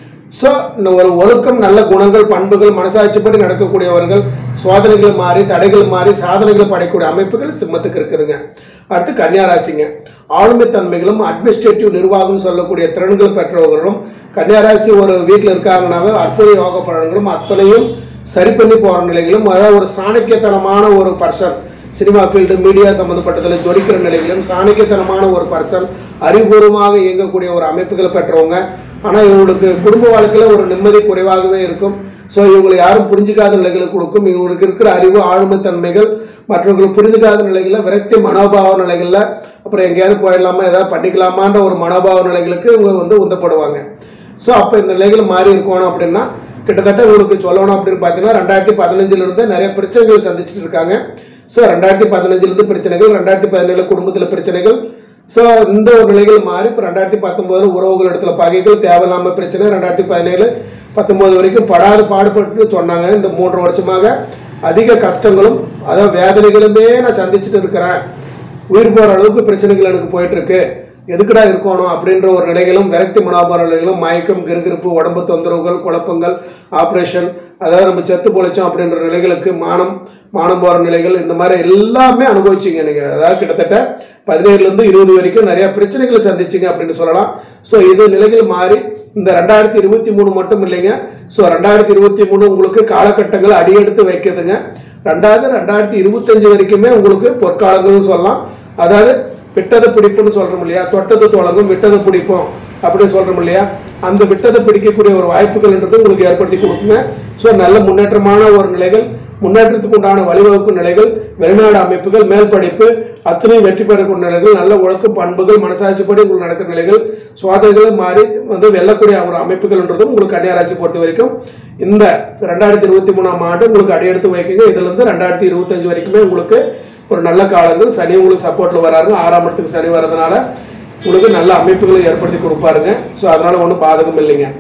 ஸோ இந்த ஒரு ஒழுக்கம் நல்ல குணங்கள் பண்புகள் மனசாட்சிப்படி நடக்கக்கூடியவர்கள் சோதனைகள் மாறி தடைகள் மாறி சாதனைகளை படைக்கூடிய அமைப்புகள் சிம்மத்துக்கு இருக்குதுங்க அடுத்து கன்னியா ராசிங்க ஆளுமை தன்மைகளும் அட்மினிஸ்ட்ரேட்டிவ் நிர்வாகம் சொல்லக்கூடிய திறன்கள் பெற்றவர்களும் கன்னியா ராசி ஒரு வீட்டில் இருக்காங்கனாவே அற்புத யோக பலன்களும் அத்தனையும் சரி பண்ணி போகிற நிலைகளும் அதாவது ஒரு சாணக்கியத்தனமான ஒரு பர்சன் சினிமா ஃபீல்டு மீடியா சம்மந்தப்பட்டதில் ஜொலிக்கிற நிலையிலும் சாணக்கியத்தனமான ஒரு பர்சன் அறிவுபூர்வமாக இயங்கக்கூடிய ஒரு அமைப்புகளை பெற்றவங்க ஆனால் இவங்களுக்கு குடும்ப வாழ்க்கையில் ஒரு நிம்மதி குறைவாகவே இருக்கும் ஸோ இவங்களை யாரும் புரிஞ்சிக்காத நிலைகளை கொடுக்கும் இவங்களுக்கு இருக்கிற அறிவு ஆளுமைத்தன்மைகள் மற்றவர்கள் புரிஞ்சுக்காத நிலைகளில் விரக்தி மனோபாவ நிலைகளில் அப்புறம் எங்கேயாவது போயிடலாமா ஏதாவது பண்ணிக்கலாமான்ற ஒரு மனோபாவ நிலைகளுக்கு இவங்க வந்து உந்தப்படுவாங்க ஸோ அப்போ இந்த நிலைகள் மாறி இருக்கணும் அப்படின்னா கிட்டத்தட்ட உங்களுக்கு சொல்லணும் அப்படின்னு பார்த்தீங்கன்னா ரெண்டாயிரத்தி பதினஞ்சுல இருந்து நிறைய பிரச்சனைகள் சந்திச்சுட்டு இருக்காங்க ஸோ ரெண்டாயிரத்தி பதினஞ்சுலேருந்து பிரச்சனைகள் ரெண்டாயிரத்தி பதினேழு குடும்பத்தில் பிரச்சனைகள் ஸோ இந்த ஒரு நிலைகள் மாறி இப்போ ரெண்டாயிரத்தி பத்தொம்போது உறவுகள் இடத்துல பகைகள் தேவையில்லாம பிரச்சனை ரெண்டாயிரத்தி பதினேழு பத்தொம்போது வரைக்கும் படாது பாடுபட்டு சொன்னாங்க இந்த மூன்று வருஷமாக அதிக கஷ்டங்களும் அதாவது வேதனைகளுமே நான் சந்திச்சுட்டு இருக்கிறேன் உயிர் போகிற அளவுக்கு பிரச்சனைகள் எனக்கு போயிட்டு இருக்கு எதுக்குடா இருக்கணும் அப்படின்ற ஒரு நிலைகளும் விரக்தி மனோபார நிலைகளும் மயக்கம் கிறுகிறுப்பு உடம்பு தொந்தரவுகள் குழப்பங்கள் ஆப்ரேஷன் அதாவது நம்ம செத்து பொழைச்சோம் அப்படின்ற நிலைகளுக்கு மானம் மானம் போகிற நிலைகள் இந்த மாதிரி எல்லாமே அனுபவிச்சிங்க நீங்கள் அதாவது கிட்டத்தட்ட பதினேழுலேருந்து இருபது வரைக்கும் நிறைய பிரச்சனைகளை சந்திச்சிங்க அப்படின்னு சொல்லலாம் ஸோ இது நிலைகள் மாறி இந்த ரெண்டாயிரத்தி இருபத்தி மூணு மட்டும் இல்லைங்க ஸோ ரெண்டாயிரத்தி இருபத்தி மூணு உங்களுக்கு காலகட்டங்கள் அடியெடுத்து வைக்குதுங்க ரெண்டாவது ரெண்டாயிரத்தி இருபத்தஞ்சு வரைக்குமே உங்களுக்கு பொற்காலங்கள்னு சொல்லலாம் அதாவது விட்டதை பிடிப்புன்னு சொல்றோம் இல்லையா தொட்டது தொடங்கும் விட்டதை பிடிப்போம் அப்படின்னு சொல்றோம் இல்லையா அந்த விட்டதை பிடிக்கக்கூடிய ஒரு வாய்ப்புகள்ன்றது உங்களுக்கு ஏற்படுத்தி கொடுக்குங்க ஸோ நல்ல முன்னேற்றமான ஒரு நிலைகள் முன்னேற்றத்துக்கு உண்டான வழிவகுக்கும் நிலைகள் வெளிநாடு அமைப்புகள் மேல் படிப்பு அத்தனையும் வெற்றி பெறக்கூடிய நிலைகள் நல்ல ஒழுக்கம் பண்புகள் மனசாட்சிப்படி உங்களுக்கு நடக்கிற நிலைகள் சுவாதங்களை மாறி வந்து வெல்லக்கூடிய ஒரு அமைப்புகள்ன்றதும் உங்களுக்கு கன்னியாராசி பொறுத்த வரைக்கும் இந்த ரெண்டாயிரத்தி இருபத்தி மூணாம் ஆண்டு உங்களுக்கு அடியெடுத்து வைக்குங்க இதுல இருந்து ரெண்டாயிரத்தி இருபத்தஞ்சு வரைக்குமே உங்களுக்கு ஒரு நல்ல காலங்கள் சனி உங்களுக்கு சப்போர்ட்ல வராருங்க ஆறாம் இடத்துக்கு சனி வர்றதுனால உங்களுக்கு நல்ல அமைப்புகளை ஏற்படுத்தி கொடுப்பாருங்க ஸோ அதனால ஒன்றும் பாதகம் இல்லைங்க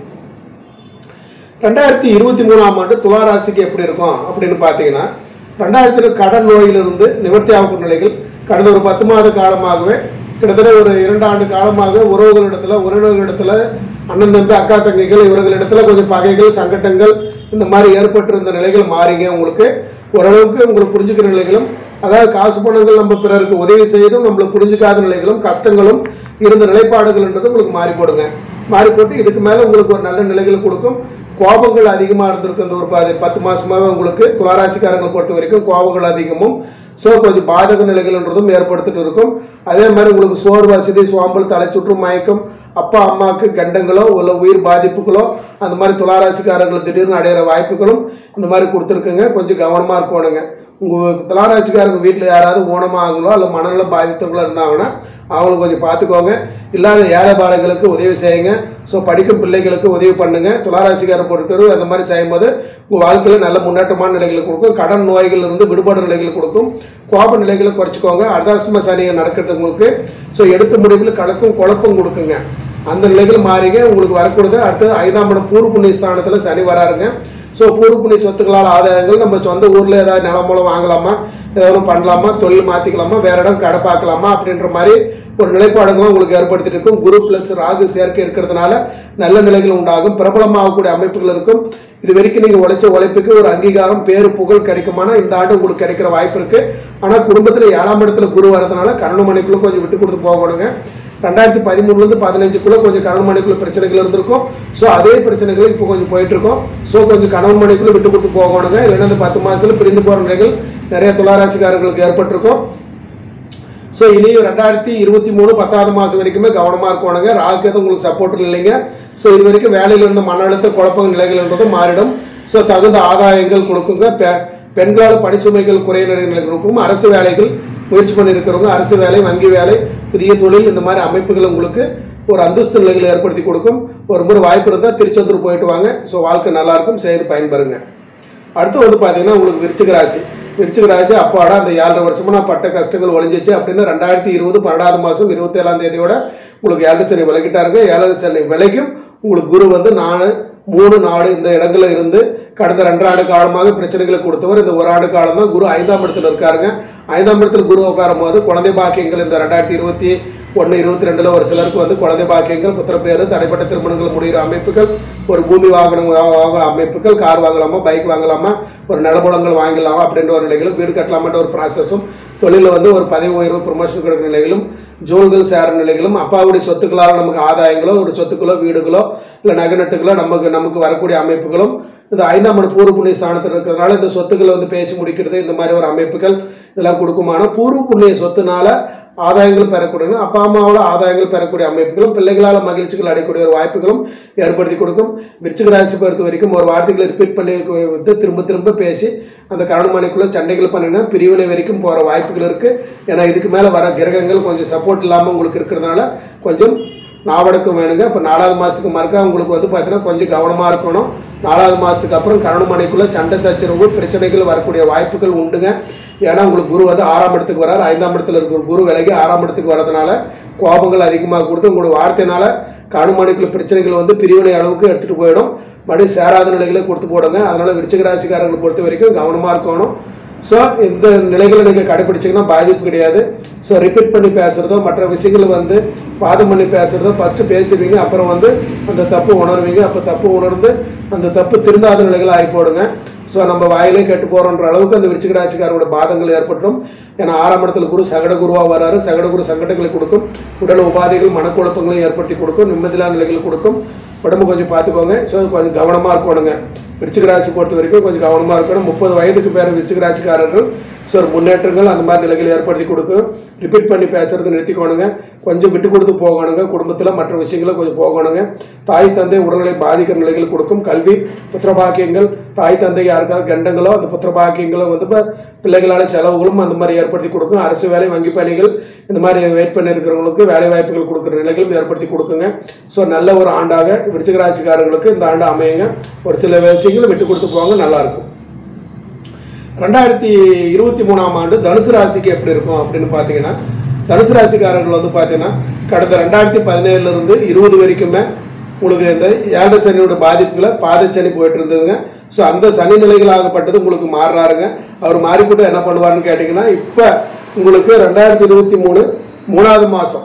ரெண்டாயிரத்தி இருபத்தி மூணாம் ஆண்டு துலா ராசிக்கு எப்படி இருக்கும் அப்படின்னு பார்த்தீங்கன்னா ரெண்டாயிரத்தி கடன் நோயிலிருந்து நிவர்த்தி ஆகும் நிலைகள் கடந்த ஒரு பத்து மாத காலமாகவே கிட்டத்தட்ட ஒரு இரண்டு ஆண்டு காலமாக உறவுகளிடத்துல உறவினர்களிடத்துல அண்ணன் தம்பி அக்கா தங்கைகள் இவர்களிடத்துல கொஞ்சம் பகைகள் சங்கட்டங்கள் இந்த மாதிரி ஏற்பட்டிருந்த நிலைகள் மாறிங்க உங்களுக்கு ஓரளவுக்கு உங்களுக்கு புரிஞ்சுக்கிற நிலைகளும் அதாவது காசு பணங்கள் நம்ம பிறருக்கு உதவி செய்தும் நம்மளை புரிஞ்சுக்காத நிலைகளும் கஷ்டங்களும் இருந்த நிலைப்பாடுகள்ன்றது உங்களுக்கு மாறி போடுங்க மாறி போட்டு இதுக்கு மேல உங்களுக்கு ஒரு நல்ல நிலைகளை கொடுக்கும் கோபங்கள் அதிகமாக இருந்திருக்கு இந்த ஒரு பதி- பத்து மாசமாவே உங்களுக்கு துளாராசிக்காரங்களை பொறுத்த வரைக்கும் கோபங்கள் அதிகமும் ஸோ கொஞ்சம் பாதக நிலைகள்ன்றதும் ஏற்படுத்திட்டு இருக்கும் அதே மாதிரி உங்களுக்கு சோறு வசதி சோம்பல் தலைச்சுற்று மயக்கம் அப்பா அம்மாவுக்கு கண்டங்களோ இல்லை உயிர் பாதிப்புகளோ அந்த மாதிரி துளாராசிக்காரர்கள் திடீர்னு அடையிற வாய்ப்புகளும் இந்த மாதிரி கொடுத்துருக்குங்க கொஞ்சம் கவனமாக இருக்கணுங்க உங்கள் துளாராசிக்காரங்க வீட்டில் யாராவது ஊனமாகங்களோ இல்லை மனநல பாதித்தவங்களோ இருந்தாங்கன்னா அவங்களுக்கு கொஞ்சம் பார்த்துக்கோங்க இல்லாத ஏழை பாலைகளுக்கு உதவி செய்யுங்க ஸோ படிக்கும் பிள்ளைகளுக்கு உதவி பண்ணுங்க துளாராசிக்காரை பொறுத்தவரை அந்த மாதிரி செய்யும்போது உங்கள் வாழ்க்கையில் நல்ல முன்னேற்றமான நிலைகளை கொடுக்கும் கடன் நோய்கள் இருந்து விடுபட நிலைகளை கொடுக்கும் கோப நிலைகளை குறைச்சிக்கோங்க அர்த்தாஷ்டம சனியை நடக்கிறது உங்களுக்கு ஸோ எடுத்த முடிவில் கலக்கும் குழப்பம் கொடுக்குங்க அந்த நிலைகள் மாறிங்க உங்களுக்கு வரக்கூடியது அடுத்தது ஐந்தாம் இடம் பூர்வ புண்ணிய ஸ்தானத்தில் சனி வராருங்க ஸோ பூர்வ புண்ணிய சொத்துக்களால் ஆதாயங்கள் நம்ம சொந்த ஊரில் ஏதாவது நிலம் மூலம் வாங்கலாமா ஏதாவது பண்ணலாமா தொழில் மாற்றிக்கலாமா வேற இடம் கடை பார்க்கலாமா அப்படின்ற மாதிரி ஒரு நிலைப்பாடுகளும் உங்களுக்கு ஏற்படுத்திட்டு இருக்கும் குரு பிளஸ் ராகு சேர்க்கை இருக்கிறதுனால நல்ல நிலைகள் உண்டாகும் பிரபலமாகக்கூடிய அமைப்புகள் இருக்கும் இது வரைக்கும் நீங்கள் உழைச்ச உழைப்புக்கு ஒரு அங்கீகாரம் பேரு புகழ் கிடைக்குமானா இந்த ஆண்டு உங்களுக்கு கிடைக்கிற வாய்ப்பு இருக்கு ஆனால் குடும்பத்தில் ஏழாம் இடத்துல குரு வரதுனால கண்ணு மணிக்குள்ள கொஞ்சம் விட்டு கொடுத்து போகணுங்க ரெண்டாயிரத்தி பதிமூணுலேருந்து பதினஞ்சுக்குள்ள கொஞ்சம் கணவன் மனைக்குள்ள பிரச்சனைகள் இருந்திருக்கும் ஸோ அதே பிரச்சனைகள் இப்போ கொஞ்சம் போயிட்டு இருக்கோம் ஸோ கொஞ்சம் கணவன் மனைக்குள்ள விட்டு கொடுத்து போகணுங்க இல்லைன்னா இந்த பத்து மாசத்துல பிரிந்து போகிற நிலைகள் நிறைய துளாராசிக்காரர்களுக்கு ஏற்பட்டிருக்கும் ஸோ இனியும் ரெண்டாயிரத்தி இருபத்தி மூணு பத்தாவது மாதம் வரைக்குமே கவனமாக இருக்கணுங்க ராகுக்கு எதுவும் உங்களுக்கு சப்போர்ட் இல்லைங்க ஸோ இது வரைக்கும் வேலையில் இருந்த மன அழுத்த குழப்பங்கள் நிலைகள்ன்றதும் மாறிடும் ஸோ தகுந்த ஆதாயங்கள் கொடுக்குங்க பெ- பெண்களால் பணி சுமைகள் குறைய நிலைகள் இருக்கும் அரசு வேலைகள் முயற்சி பண்ணியிருக்கிறவங்க அரசு வேலை வங்கி வேலை புதிய தொழில் இந்த மாதிரி அமைப்புகள் உங்களுக்கு ஒரு அந்தஸ்து நிலைகளை ஏற்படுத்தி கொடுக்கும் ஒரு முறை வாய்ப்பு இருந்தால் திருச்செந்தூர் போயிட்டு வாங்க ஸோ வாழ்க்கை நல்லா இருக்கும் செய்து பயன்பெறுங்க அடுத்து வந்து பார்த்தீங்கன்னா உங்களுக்கு விருச்சிக ராசி விருச்சிக ராசி அப்பாடா அந்த ஏழரை வருஷமா நான் பட்ட கஷ்டங்கள் ஒழிஞ்சிச்சு அப்படின்னு ரெண்டாயிரத்தி இருபது பன்னெண்டாவது மாதம் இருபத்தேழாம் தேதியோட உங்களுக்கு ஏழரை சனி விலகிட்டாருங்க ஏழரை சனி விலைக்கும் உங்களுக்கு குரு வந்து நாலு மூணு நாலு இந்த இடங்கள்ல இருந்து கடந்த ரெண்டரை ஆண்டு காலமாக பிரச்சனைகளை கொடுத்தவர் இந்த ஒரு ஆண்டு காலம் தான் குரு ஐந்தாம் இடத்துல இருக்காருங்க ஐந்தாம் இடத்துல குரு உட்காரும் போது குழந்தை பாக்கியங்கள் இந்த ரெண்டாயிரத்தி இருபத்தி ஒன்று இருபத்தி ரெண்டுல ஒரு சிலருக்கு வந்து குழந்தை பாக்கியங்கள் புத்திரப்பேறு தடைப்பட்ட திருமணங்கள் முடிகிற அமைப்புகள் ஒரு பூமி வாகனம் வா- வாங்க அமைப்புகள் கார் வாங்கலாமா பைக் வாங்கலாமா ஒரு நிலபுலங்கள் வாங்கலாமா அப்படின்ற ஒரு நிலைகளும் வீடு கட்டலாமான்ற ஒரு ப்ராசஸும் தொழிலில் வந்து ஒரு பதவி உயர்வு ப்ரொமோஷன் கொடுக்குற நிலைகளும் ஜோல்கள் சேர நிலைகளும் அப்பாவுடைய சொத்துக்களால் நமக்கு ஆதாயங்களோ ஒரு சொத்துக்களோ வீடுகளோ இல்லை நகநட்டுகளோ நமக்கு நமக்கு வரக்கூடிய அமைப்புகளும் இந்த ஐந்தாம் இடம் பூர்வ புண்ணிய ஸ்தானத்தில் இருக்கிறதுனால இந்த சொத்துக்களை வந்து பேசி முடிக்கிறது இந்த மாதிரி ஒரு அமைப்புகள் இதெல்லாம் கொடுக்குமான பூர்வ புண்ணிய சொத்துனால ஆதாயங்கள் பெறக்கூடிய அப்பா அம்மாவோட ஆதாயங்கள் பெறக்கூடிய அமைப்புகளும் பிள்ளைகளால் மகிழ்ச்சிகள் அடையக்கூடிய ஒரு வாய்ப்புகளும் ஏற்படுத்தி கொடுக்கும் விருச்சிக ராசி பொறுத்த வரைக்கும் ஒரு வார்த்தைகளை ரிப்பீட் பண்ணி வந்து திரும்ப திரும்ப பேசி அந்த கரணமணிக்குள்ள சண்டைகள் பண்ணினா பிரிவினை வரைக்கும் போகிற வாய்ப்புகள் இருக்குது ஏன்னா இதுக்கு மேலே வர கிரகங்கள் கொஞ்சம் சப்போர்ட் இல்லாமல் உங்களுக்கு இருக்கிறதுனால கொஞ்சம் நாவடக்கம் வேணுங்க இப்போ நாலாவது மாதத்துக்கு மறுக்கா உங்களுக்கு வந்து பார்த்தீங்கன்னா கொஞ்சம் கவனமாக இருக்கணும் நாலாவது மாதத்துக்கு அப்புறம் கரணமனைக்குள்ளே சண்டை சச்சரவு பிரச்சனைகள் வரக்கூடிய வாய்ப்புகள் உண்டுங்க ஏன்னா உங்களுக்கு குரு வந்து ஆறாம் இடத்துக்கு வரார் ஐந்தாம் இடத்துல இருக்கிற குரு விலகி ஆறாம் இடத்துக்கு வரதுனால கோபங்கள் அதிகமாக கொடுத்து உங்களோட வார்த்தையினால கணுமணிக்குள்ள பிரச்சனைகள் வந்து பிரிவினை அளவுக்கு எடுத்துகிட்டு போயிடும் மறுபடியும் சேராத நிலைகளை கொடுத்து போடுங்க அதனால விருச்சிக ராசிக்காரர்களை பொறுத்த வரைக்கும் கவனமாக இருக்கணும் ஸோ இந்த நிலைகளை நீங்கள் கடைபிடிச்சிங்கன்னா பாதிப்பு கிடையாது ஸோ ரிப்பீட் பண்ணி பேசுகிறதோ மற்ற விஷயங்களை வந்து வாதம் பண்ணி பேசுகிறதோ ஃபஸ்ட்டு பேசுவீங்க அப்புறம் வந்து அந்த தப்பு உணர்வீங்க அப்போ தப்பு உணர்ந்து அந்த தப்பு திருந்தாத நிலைகளை ஆகி போடுங்க ஸோ நம்ம வாயிலே கெட்டு போகிறோன்ற அளவுக்கு அந்த விருச்சிக ராசிக்காரோட பாதங்கள் ஏற்பட்டும் ஏன்னா ஆறாம் இடத்துல குரு சகட குருவாக வராரு சகட குரு சங்கடங்களை கொடுக்கும் உடல் உபாதைகள் மனக்குழப்பங்களையும் ஏற்படுத்தி கொடுக்கும் நிம்மதியில்லாத நிலைகளை கொடுக்கும் உடம்பு கொஞ்சம் பார்த்துக்கோங்க ஸோ கொஞ்சம் கவனமாக இருக்கணுங்க விருச்சிக ராசி பொறுத்த வரைக்கும் கொஞ்சம் கவனமாக இருக்கணும் முப்பது வயதுக்கு பேர் விருச்சிக ராசிக்காரர்கள் ஸோ ஒரு முன்னேற்றங்கள் அந்த மாதிரி நிலைகள் ஏற்படுத்தி கொடுக்கும் ரிப்பீட் பண்ணி பேசுறது நிறுத்திக்கோணுங்க கொஞ்சம் விட்டு கொடுத்து போகணுங்க குடும்பத்தில் மற்ற விஷயங்களை கொஞ்சம் போகணுங்க தாய் தந்தை உடல்நிலை பாதிக்கிற நிலைகள் கொடுக்கும் கல்வி புத்திரபாக்கியங்கள் தாய் தந்தை யாருக்காவது கண்டங்களோ அந்த புத்திரபாக்கியங்களோ வந்து இப்போ பிள்ளைகளால் செலவுகளும் அந்த மாதிரி ஏற்படுத்தி கொடுக்கும் அரசு வேலை வங்கி பணிகள் இந்த மாதிரி வெயிட் பண்ணி இருக்கிறவங்களுக்கு வேலை வாய்ப்புகள் கொடுக்குற நிலைகளும் ஏற்படுத்தி கொடுக்குங்க ஸோ நல்ல ஒரு ஆண்டாக விருச்சிக ராசிக்காரர்களுக்கு இந்த ஆண்டு அமையுங்க ஒரு சில விஷயங்களை விட்டு கொடுத்து போவாங்க நல்லா இருக்கும் ரெண்டாயிரத்தி இருபத்தி மூணாம் ஆண்டு தனுசு ராசிக்கு எப்படி இருக்கும் அப்படின்னு பார்த்தீங்கன்னா தனுசு ராசிக்காரர்கள் வந்து பார்த்தீங்கன்னா கடந்த ரெண்டாயிரத்தி பதினேழுல இருந்து இருபது வரைக்குமே உங்களுக்கு இந்த ஏழரை சனியோட பாதிப்புகளை பாத சனி போயிட்டு இருந்ததுங்க ஸோ அந்த சனி நிலைகளாகப்பட்டது உங்களுக்கு மாறுறாருங்க அவர் மாறிக்கூட என்ன பண்ணுவாருன்னு கேட்டிங்கன்னா இப்போ உங்களுக்கு ரெண்டாயிரத்தி இருபத்தி மூணு மூணாவது மாதம்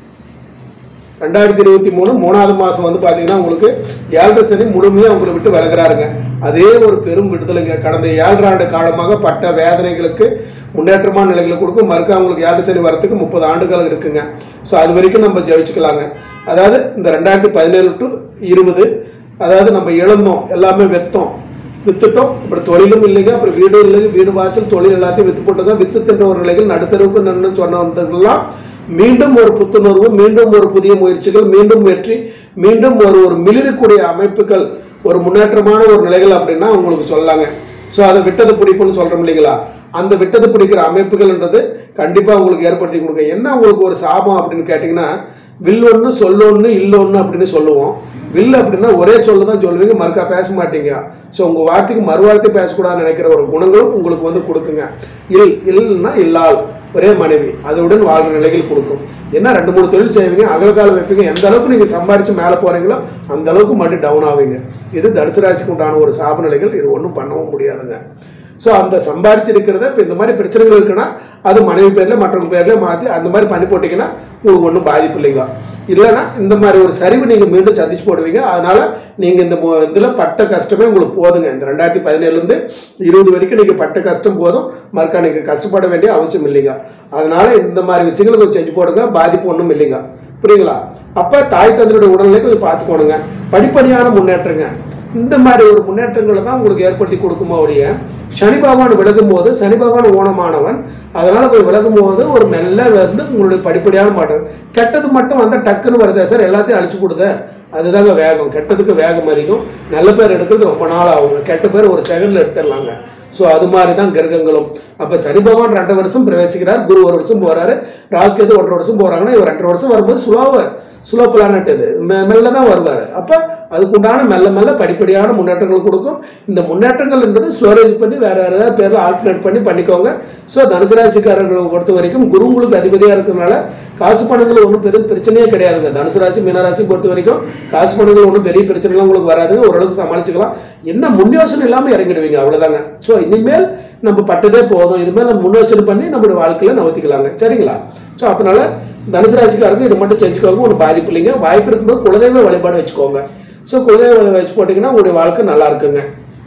ரெண்டாயிரத்தி இருபத்தி மூணு மூணாவது மாதம் வந்து பார்த்தீங்கன்னா உங்களுக்கு ஏழரை சனி முழுமையாக உங்களை விட்டு விலகுறாருங்க அதே ஒரு பெரும் விடுதலைங்க கடந்த ஏழரை ஆண்டு காலமாக பட்ட வேதனைகளுக்கு முன்னேற்றமான நிலைகளை கொடுக்கும் மறுக்க அவங்களுக்கு ஏழரை சனி வரத்துக்கு முப்பது ஆண்டுகள் இருக்குங்க ஸோ அது வரைக்கும் நம்ம ஜெயிச்சுக்கலாங்க அதாவது இந்த ரெண்டாயிரத்தி பதினேழு டு இருபது அதாவது நம்ம இழந்தோம் எல்லாமே வெத்தோம் வித்துட்டோம் அப்புறம் தொழிலும் இல்லைங்க அப்புறம் வீடும் இல்லைங்க வீடு வாசல் தொழில் எல்லாத்தையும் வித்து போட்டோங்க வித்து தின்ற ஒரு நிலைகள் நடுத்தருவுக்கு நின்று சொன்னவர்கள்லாம் மீண்டும் ஒரு புத்துணர்வு மீண்டும் ஒரு புதிய முயற்சிகள் மீண்டும் வெற்றி மீண்டும் ஒரு ஒரு மிளிரக்கூடிய அமைப்புகள் ஒரு முன்னேற்றமான ஒரு நிலைகள் அப்படின்னா உங்களுக்கு சொல்லலாங்க ஸோ அதை விட்டது பிடிப்புன்னு சொல்கிறோம் இல்லைங்களா அந்த விட்டது பிடிக்கிற அமைப்புகள்ன்றது கண்டிப்பாக உங்களுக்கு ஏற்படுத்தி கொடுங்க என்ன உங்களுக்கு ஒரு சாபம் அப்படின்னு கேட்டிங்கன்னா வில் ஒன்று சொல்லொன்று இல்லொன்று அப்படின்னு சொல்லுவோம் வில் அப்படின்னா ஒரே சொல்ல தான் சொல்லுவீங்க மறுக்கா பேச மாட்டீங்க ஸோ உங்கள் வார்த்தைக்கு மறுவார்த்தை பேசக்கூடாதுன்னு நினைக்கிற ஒரு குணங்களும் உங்களுக்கு வந்து கொடுக்குங்க இல் இல்லைன்னா இல்லால் ஒரே மனைவி அதுடன் வாழ்கிற நிலைகள் கொடுக்கும் என்ன ரெண்டு மூணு தொழில் செய்வீங்க அகலக்கால வைப்பீங்க எந்த அளவுக்கு நீங்கள் சம்பாரிச்சு மேலே போகிறீங்களோ அந்த அளவுக்கு மறுபடியும் டவுன் ஆவீங்க இது தனுசு ராசிக்கு உண்டான ஒரு சாப நிலைகள் இது ஒன்றும் பண்ணவும் முடியாதுங்க ஸோ அந்த சம்பாரிச்சிருக்கிறத இப்போ இந்த மாதிரி பிரச்சனைகள் இருக்குன்னா அது மனைவி பேரில் மற்றவங்க பேரில் மாற்றி அந்த மாதிரி பண்ணி போட்டிங்கன்னா உங்களுக்கு ஒன்றும் பாதிப்பு இல்லைங்க இல்லைன்னா இந்த மாதிரி ஒரு சரிவு நீங்கள் மீண்டும் சந்திச்சு போடுவீங்க அதனால் நீங்கள் இந்த இதில் பட்ட கஷ்டமே உங்களுக்கு போதுங்க இந்த ரெண்டாயிரத்தி பதினேழுலேருந்து இருபது வரைக்கும் நீங்கள் பட்ட கஷ்டம் போதும் மறுக்கா நீங்கள் கஷ்டப்பட வேண்டிய அவசியம் இல்லைங்க அதனால் இந்த மாதிரி விஷயங்களை கொஞ்சம் செஞ்சு போடுங்க பாதிப்பு ஒன்றும் இல்லைங்க புரியுங்களா அப்போ தாய் தந்தையோட உடல்நிலை கொஞ்சம் பார்த்துக்கோணுங்க படிப்படியான முன்னேற்றங்க இந்த மாதிரி ஒரு முன்னேற்றங்களை தான் உங்களுக்கு ஏற்படுத்தி கொடுக்குமோ ஒழிய சனி பகவான் விலகும் போது சனி பகவான் ஊனமானவன் அதனால போய் விலகும் போது ஒரு மெல்ல வந்து உங்களுடைய படிப்படியான மாற்றம் கெட்டது மட்டும் வந்தால் டக்குன்னு வருதே சார் எல்லாத்தையும் அழிச்சு கொடுத அதுதாங்க வேகம் கெட்டதுக்கு வேகம் அதிகம் நல்ல பேர் எடுக்கிறது ரொம்ப நாள் ஆகுங்க கெட்ட பேர் ஒரு செகண்ட்ல எடுத்துடலாங்க ஸோ அது மாதிரி தான் கிரகங்களும் அப்போ சனி பகவான் ரெண்டு வருஷம் பிரவேசிக்கிறார் குரு ஒரு வருஷம் போறாரு ராகு எது ஒன்றரை வருஷம் போறாங்கன்னா இவர் ரெண்டரை வருஷம் வரும்போது சுலாவ ஸ்லோ பிளானட் இது மெ- மெல்ல தான் வருவார் அப்போ அதுக்குண்டான மெல்ல மெல்ல படிப்படியான முன்னேற்றங்கள் கொடுக்கும் இந்த முன்னேற்றங்கள்ன்றது ஸ்டோரேஜ் பண்ணி வேற வேற ஏதாவது பேரில் ஆல்டர்னேட் பண்ணி பண்ணிக்கோங்க ஸோ தனுசு ராசிக்காரர்களை பொறுத்த வரைக்கும் குரு உங்களுக்கு அதிபதியாக இருக்கிறதுனால காசு பணங்கள் ஒன்றும் பெரும் பிரச்சனையே கிடையாதுங்க தனுசு ராசி மீனராசி பொறுத்த வரைக்கும் காசு பணங்கள் ஒன்றும் பெரிய பிரச்சனைலாம் உங்களுக்கு வராதுங்க ஓரளவுக்கு சமாளிச்சுக்கலாம் என்ன முன் யோசனை இல்லாமல் இறங்கிடுவீங்க அவ்வளோதாங்க ஸோ இனிமேல் நம்ம பட்டதே போதும் இனிமேல் நம்ம முன் யோசனை பண்ணி நம்மளுடைய வாழ்க்கையில நவத்திக்கலாங்க சரிங்களா ஸோ அதனால தனுசு ராசிக்காரங்க இது மட்டும் செஞ்சுக்கோங்க ஒரு பாதிப்பு இல்லைங்க வாய்ப்பு இருக்கும்போது குலதெய்வ வழிபாடு வச்சுக்கோங்க ஸோ குலதெய்வ வச்சு போட்டிங்கன்னா உங்களுடைய வாழ்க்கை நல்லா இருக்குங்க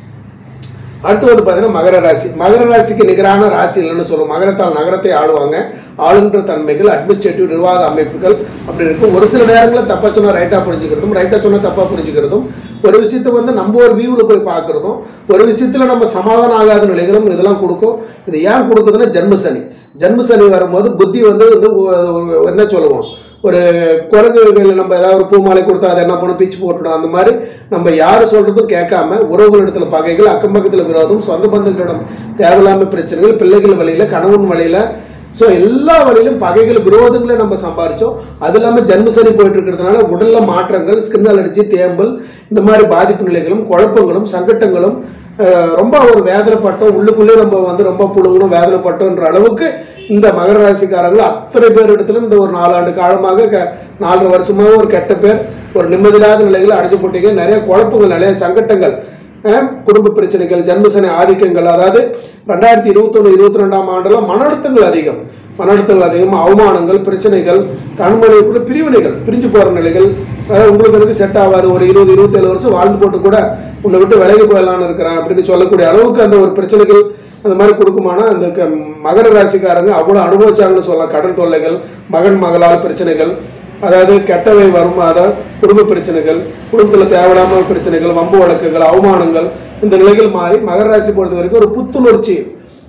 அடுத்து வந்து பார்த்தீங்கன்னா மகர ராசி மகர ராசிக்கு நிகரான ராசி இல்லைன்னு சொல்லுவோம் மகரத்தால் நகரத்தை ஆளுவாங்க ஆளுன்ற தன்மைகள் அட்மினிஸ்ட்ரேட்டிவ் நிர்வாக அமைப்புகள் அப்படி இருக்கும் ஒரு சில நேரங்களில் தப்பா சொன்னா ரைட்டாக புரிஞ்சுக்கிறதும் ரைட்டாக சொன்னா தப்பாக புரிஞ்சுக்கிறதும் ஒரு விஷயத்தை வந்து நம்ம ஒரு வியூவில் போய் பார்க்குறதும் ஒரு விஷயத்தில் நம்ம சமாதானம் ஆகாத நிலைகளும் இதெல்லாம் கொடுக்கும் இது ஏன் கொடுக்குதுன்னா ஜென்மசனி ஜென்மசனி வரும்போது புத்தி வந்து வந்து ஒ- ஒரு- என்ன சொல்லுவோம் ஒரு குரங்குகள் நம்ம ஏதாவது ஒரு பூமாலை கொடுத்தா அதை என்ன பண்ணும் பிச்சு போட்டுடும் அந்த மாதிரி நம்ம யார் சொல்றதும் கேட்காம உறவுகளிடத்துல பகைகள் அக்கம் பக்கத்துல விரோதம் சொந்த பந்தங்களிடம் தேவையில்லாம பிரச்சனைகள் பிள்ளைகள் வழியில கணவன் வழியில ஸோ எல்லா வழியிலும் பகைகள் விரோதங்களை நம்ம சம்பாரிச்சோம் அது இல்லாமல் ஜன்மசனி போயிட்டு இருக்கிறதுனால உடல்ல மாற்றங்கள் ஸ்கின் அலர்ஜி தேம்பல் இந்த மாதிரி பாதிப்பு நிலைகளும் குழப்பங்களும் சங்கட்டங்களும் அஹ், ரொம்ப ஒரு வேதனைப்பட்டோம் உள்ளுக்குள்ளே நம்ம வந்து ரொம்ப புழுங்கணும் வேதனைப்பட்டோன்ற அளவுக்கு இந்த மகர ராசிக்காரர்கள் அத்தனை பேர் இடத்துல இந்த ஒரு நாலாண்டு காலமாக க நாலரை வருஷமாக ஒரு கெட்ட பேர் ஒரு நிம்மதியில்லாத நிலைகளை அடைஞ்சு போட்டீங்க நிறைய குழப்பங்கள் நிறைய சங்கட்டங்கள் அஹ், குடும்ப பிரச்சனைகள் ஜன்மசனி ஆதிக்கங்கள் அதாவது ரெண்டாயிரத்தி இருபத்தொன்று இருபத்தி ரெண்டாம் ஆண்டுல மன அழுத்தங்கள் அதிகம் மன அழுத்தங்கள் அதிகம் அவமானங்கள் பிரச்சனைகள் கண்மனைக்குள்ள பிரிவினைகள் பிரிஞ்சு போற நிலைகள் அதாவது உங்களுக்கு எனக்கு செட் ஆகாது ஒரு இருபது இருபத்தேழு வருஷம் வாழ்ந்து போட்டு கூட உன்னை விட்டு விலகி போயிடலாம்னு இருக்கிறேன் அப்படின்னு சொல்லக்கூடிய அளவுக்கு அந்த ஒரு பிரச்சனைகள் அந்த மாதிரி கொடுக்குமானா அந்த க- மகர ராசிக்காரங்க அவ்வளோ அனுபவிச்சாங்கன்னு சொல்லலாம் கடன் தொல்லைகள் மகன் மகளால் பிரச்சனைகள் அதாவது கெட்டவை வரும் அதாவது குடும்ப பிரச்சனைகள் குடும்பத்தில் தேவையில்லாம பிரச்சனைகள் வம்பு வழக்குகள் அவமானங்கள் இந்த நிலைகள் மாறி மகர ராசி பொறுத்த வரைக்கும் ஒரு புத்துணர்ச்சி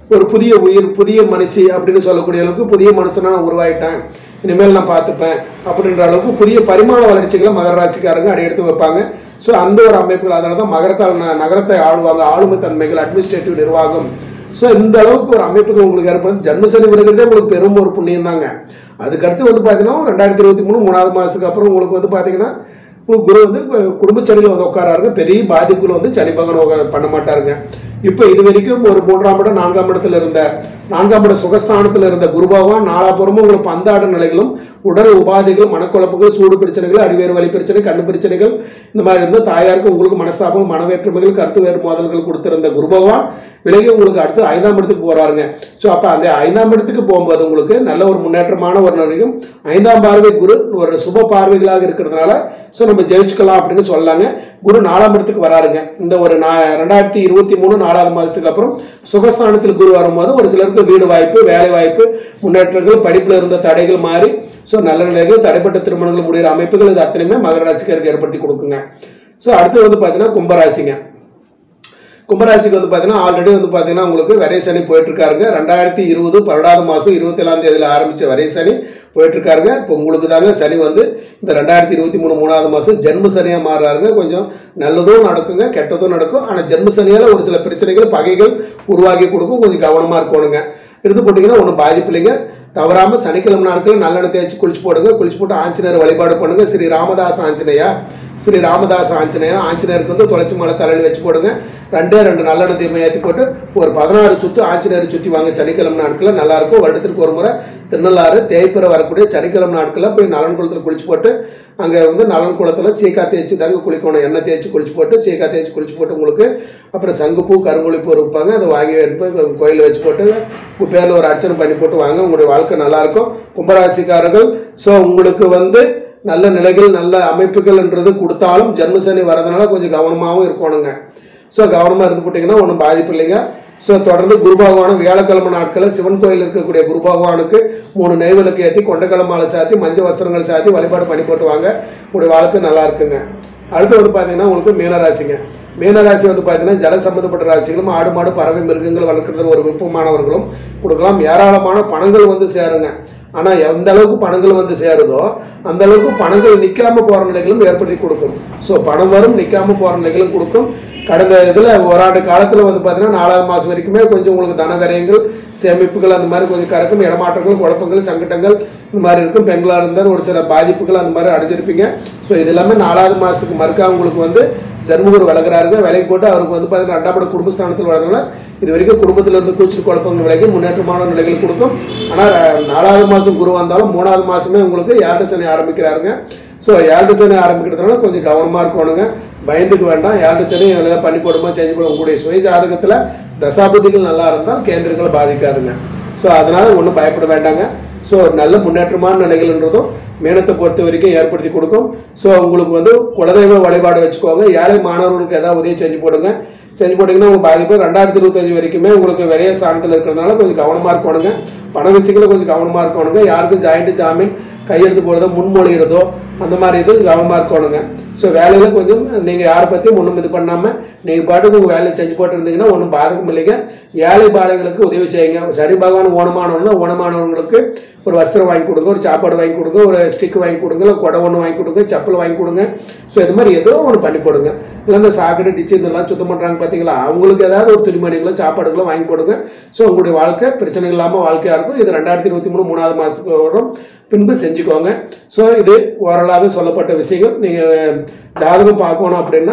ஒரு புதிய உயிர் புதிய மனுஷி அப்படின்னு சொல்லக்கூடிய அளவுக்கு புதிய மனுஷனா நான் உருவாயிட்டேன் இனிமேல் நான் பார்த்துப்பேன் அப்படின்ற அளவுக்கு புதிய பரிமாண வளர்ச்சிகளை மகர ராசிக்காரங்க அடி எடுத்து வைப்பாங்க ஸோ அந்த ஒரு அமைப்புகள் அதனால தான் மகரத்தால் ந- நகரத்தை ஆளுவாங்க ஆளுமை தன்மைகள் அட்மினிஸ்ட்ரேட்டிவ் நிர்வாகம் ஸோ இந்த அளவுக்கு ஒரு அமைப்புகள் உங்களுக்கு ஏற்படுது ஜன்மசனி விடுகிறதே உங்களுக்கு பெரும் ஒரு புண்ணியம் தாங்க அதுக்கடுத்து வந்து பார்த்தீங்கன்னா ரெண்டாயிரத்தி இருபத்தி மூணு மூணாவது மாதத்துக்கு அப்புறம் உங்களுக்கு வந்து பார்த்தீங்கன்னா உங்களுக்கு குரு வந்து கு- குடும்பச்சனியில் வந்து உட்காராருங்க பெரிய பாதிப்புகள் வந்து சனி பகவான் உக- பண்ண மாட்டாருங்க இப்போ இது வரைக்கும் ஒரு மூன்றாம் இடம் நான்காம் இடத்துல இருந்த நான்காம் இட சுகஸ்தானத்தில் இருந்த குரு பகவான் நாலாபுரமும் உங்களுக்கு பந்தாட நிலைகளும் உடல் உபாதைகள் மனக்குழப்பங்கள் சூடு பிரச்சனைகள் அடிவேறு வலி பிரச்சனை கண்ணு பிரச்சனைகள் இந்த மாதிரி இருந்த தாயாருக்கு உங்களுக்கு மனஸ்தாபம் மனவேற்றுமைகள் கருத்து வேறு மோதல்கள் கொடுத்திருந்த குரு பகவான் விலகி உங்களுக்கு அடுத்து ஐந்தாம் இடத்துக்கு போறாருங்க ஸோ அப்போ அந்த ஐந்தாம் இடத்துக்கு போகும்போது உங்களுக்கு நல்ல ஒரு முன்னேற்றமான ஒரு நிலையும் ஐந்தாம் பார்வை குரு ஒரு சுப பார்வைகளாக இருக்கிறதுனால ஸோ நம்ம ஜெயிச்சுக்கலாம் அப்படின்னு சொல்லலாங்க குரு நாலாம் இடத்துக்கு வராருங்க இந்த ஒரு நா ரெண்டாயிரத்தி இருபத்தி மூணு நாலாவது மாதத்துக்கு அப்புறம் சுகஸ்தானத்தில் குரு வரும்போது ஒரு சிலருக்கு வீடு வாய்ப்பு வேலை வாய்ப்பு முன்னேற்றங்கள் படிப்பில் இருந்த தடைகள் மாறி ஸோ நல்ல நிலைகள் தடைப்பட்ட திருமணங்கள் முடிகிற அமைப்புகள் இது அத்தனையுமே மகர ராசிக்காருக்கு ஏற்படுத்தி கொடுக்குங்க ஸோ அடுத்து வந்து பார்த்தீங்கன்னா கும்பராசிங்க கும்பராசிக்கு வந்து பார்த்தீங்கன்னா ஆல்ரெடி வந்து பார்த்தீங்கன்னா உங்களுக்கு வரை சனி போயிட்டு இருக்காருங்க ரெண்டாயிரத்தி இருபது பன்னெண்டாவது மாதம் இருபத்தி ஏழாம் தேதியில் ஆரம்பிச்ச வரை சனி போயிட்டு இருக்காருங்க இப்போ உங்களுக்கு தாங்க சனி வந்து இந்த ரெண்டாயிரத்தி இருபத்தி மூணு மூணாவது மாதம் ஜென்ம சனியாக மாறுறாருங்க கொஞ்சம் நல்லதும் நடக்குங்க கெட்டதும் நடக்கும் ஆனால் ஜென்ம சனியால் ஒரு சில பிரச்சனைகள் பகைகள் உருவாக்கி கொடுக்கும் கொஞ்சம் கவனமாக இருக்கணுங்க இருந்து போட்டிங்கன்னா ஒன்றும் பாதிப்பு இல்லைங்க தவறாமல் சனிக்கிழமை நாட்கள் நல்லெண்ணெய் தேய்ச்சி குளிச்சு போடுங்க குளிச்சு போட்டு ஆஞ்சநேயர் வழிபாடு பண்ணுங்க ஸ்ரீ ராமதாஸ் ஆஞ்சநேயா ஸ்ரீ ராமதாஸ் ஆஞ்சநேயா ஆஞ்சநேயருக்கு வந்து துளசி மாலை தலையில் வச்சு போடுங்க ரெண்டே ரெண்டு நல்லெண்ணெய் தீபம் ஏற்றி போட்டு ஒரு பதினாறு சுற்று ஆஞ்சநேயர் சுற்றி வாங்க சனிக்கிழமை நாட்களில் நல்லா இருக்கும் வருடத்திற்கு ஒரு முறை திருநள்ளாறு தேய்பிற வரக்கூடிய சனிக்கிழமை நாட்களில் போய் நலன் குளத்தில் குளிச்சு போட்டு அங்கே வந்து நலன் குளத்தில் சீக்கா தேய்ச்சி தாங்க குளிக்கணும் எண்ணெய் தேய்ச்சி குளிச்சு போட்டு சீக்கா தேய்ச்சி குளிச்சு போட்டு உங்களுக்கு அப்புறம் சங்குப்பூ கருங்குழிப்பூ இருப்பாங்க அதை வாங்கி எடுத்து கோயிலில் வச்சு போட்டு உங்கள் பேரில் ஒரு அர்ச்சனை பண்ணி போட்டு வாங்க உங்களுடைய வாழ்க்கை நல்லாயிருக்கும் கும்பராசிக்காரர்கள் ஸோ உங்களுக்கு வந்து நல்ல நிலைகள் நல்ல அமைப்புகள்ன்றது கொடுத்தாலும் ஜென்மசனி வரதுனால கொஞ்சம் கவனமாகவும் இருக்கணுங்க ஸோ கவனமாக இருந்து போட்டிங்கன்னா ஒன்றும் பாதிப்பு இல்லைங்க ஸோ தொடர்ந்து குரு பகவானும் வியாழக்கிழமை நாட்களில் சிவன் கோயில் இருக்கக்கூடிய குரு பகவானுக்கு மூணு நெய்விளக்கு ஏற்றி கொண்டக்கிழமை மாலை சாத்தி மஞ்சள் வஸ்திரங்கள் சாத்தி வழிபாடு பண்ணி போட்டு வாங்க உங்களுடைய வாழ்க்கை நல்லா இருக்குங்க அடுத்து வந்து பார்த்தீங்கன்னா உங்களுக்கு மீனராசிங்க மீனராசி வந்து பார்த்தீங்கன்னா ஜல சம்பந்தப்பட்ட ராசிகளும் ஆடு மாடு பறவை மிருகங்கள் வளர்க்குறது ஒரு விருப்பமானவர்களும் கொடுக்கலாம் ஏராளமான பணங்கள் வந்து சேருங்க ஆனால் எந்த அளவுக்கு பணங்கள் வந்து சேருதோ அந்த அளவுக்கு பணங்கள் நிற்காம போகிற நிலைகளும் ஏற்படுத்தி கொடுக்கும் ஸோ பணம் வரும் நிற்காம போகிற நிலைகளும் கொடுக்கும் கடந்த இதில் ஓராண்டு காலத்தில் வந்து பார்த்தீங்கன்னா நாலாவது மாதம் வரைக்குமே கொஞ்சம் உங்களுக்கு தன விரயங்கள் சேமிப்புகள் அந்த மாதிரி கொஞ்சம் கறக்கும் இடமாற்றங்கள் குழப்பங்கள் சங்கடங்கள் இந்த மாதிரி இருக்கும் பெண்களாக இருந்தால் ஒரு சில பாதிப்புகள் அந்த மாதிரி அடைஞ்சிருப்பீங்க ஸோ இது எல்லாமே நாலாவது மாதத்துக்கு மறுக்கா உங்களுக்கு வந்து ஜென்மகுரு விலகுறாருங்க வேலைக்கு போட்டு அவருக்கு வந்து பார்த்தீங்கன்னா ரெண்டாம் இடம் குடும்பஸ்தானத்தில் வளர்றதுனால இது வரைக்கும் குடும்பத்தில் இருந்து கூச்சல் குழப்பங்கள் விலகி முன்னேற்றமான நிலைகள் கொடுக்கும் ஆனால் நாலாவது மாதம் குரு வந்தாலும் மூணாவது மாதமே உங்களுக்கு ஏழரை சனி ஆரம்பிக்கிறாருங்க ஸோ ஏழரை சனி ஆரம்பிக்கிறதுனால கொஞ்சம் கவனமாக இருக்கணுங்க பயந்துக்க வேண்டாம் ஏழரை சனி ஏதாவது பண்ணி போடுமா செஞ்சு போடும் உங்களுடைய சுய ஜாதகத்தில் தசாபதிகள் நல்லா இருந்தால் கேந்திரங்களை பாதிக்காதுங்க ஸோ அதனால் ஒன்றும் பயப்பட வேண்டாங்க ஸோ நல்ல முன்னேற்றமான நிலைகள்ன்றதும் மேனத்தை பொறுத்த வரைக்கும் ஏற்படுத்தி கொடுக்கும் ஸோ உங்களுக்கு வந்து குலதெய்வ வழிபாடு வச்சுக்கோங்க ஏழை மாணவர்களுக்கு ஏதாவது உதவி செஞ்சு போடுங்க செஞ்சு போட்டிங்கன்னா உங்களுக்கு பாதிப்பு ரெண்டாயிரத்தி இருபத்தஞ்சு வரைக்குமே உங்களுக்கு விரைய ஸ்தானத்தில் இருக்கிறதுனால கொஞ்சம் கவனமாக இருக்கணுங்க பண விஷயங்களும் கொஞ்சம் கவனமாக இருக்கணுங்க யாருக்கும் ஜாயிண்ட் ஜாமீன் கையெழுத்து போடுறதோ முன்மொழிகிறதோ அந்த மாதிரி இது கவனமாக இருக்கணுங்க ஸோ வேலையில் கொஞ்சம் நீங்கள் யாரை பற்றியும் ஒன்றும் இது பண்ணாமல் நீங்கள் பாட்டுக்கு உங்கள் வேலையை செஞ்சு போட்டு இருந்தீங்கன்னா ஒன்றும் பாதகம் இல்லைங்க ஏழை பாலைகளுக்கு உதவி செய்யுங்க சரி பகவான் ஓணமானவங்கன்னா ஓணமானவங்களுக்கு ஒரு வஸ்திரம் வாங்கி கொடுங்க ஒரு சாப்பாடு வாங்கி கொடுங்க ஒரு ஸ்டிக் வாங்கி கொடுங்க இல்லை கொடை ஒன்று வாங்கி கொடுங்க செப்பல் வாங்கி கொடுங்க ஸோ இது மாதிரி ஏதோ ஒன்று பண்ணி போடுங்க இல்லை இந்த சாக்கடை டிச்சு இதெல்லாம் சுத்தம் பண்ணுறாங்க பார்த்தீங்களா அவங்களுக்கு ஏதாவது ஒரு துணிமணிகளோ சாப்பாடுகளோ வாங்கி கொடுங்க ஸோ உங்களுடைய வாழ்க்கை பிரச்சனை இல்லாமல் வாழ்க்கையாக இருக்கும் இது ரெண்டாயிரத்தி இருபத்தி மூணு மூணாவது மாதத்துக்கு வரும் பின்பு செஞ்சுக்கோங்க ஸோ இது ஓரளவு சொல்லப்பட்ட விஷயங்கள் நீங்கள் ஜாதகம் பார்க்கணும் அப்படின்னா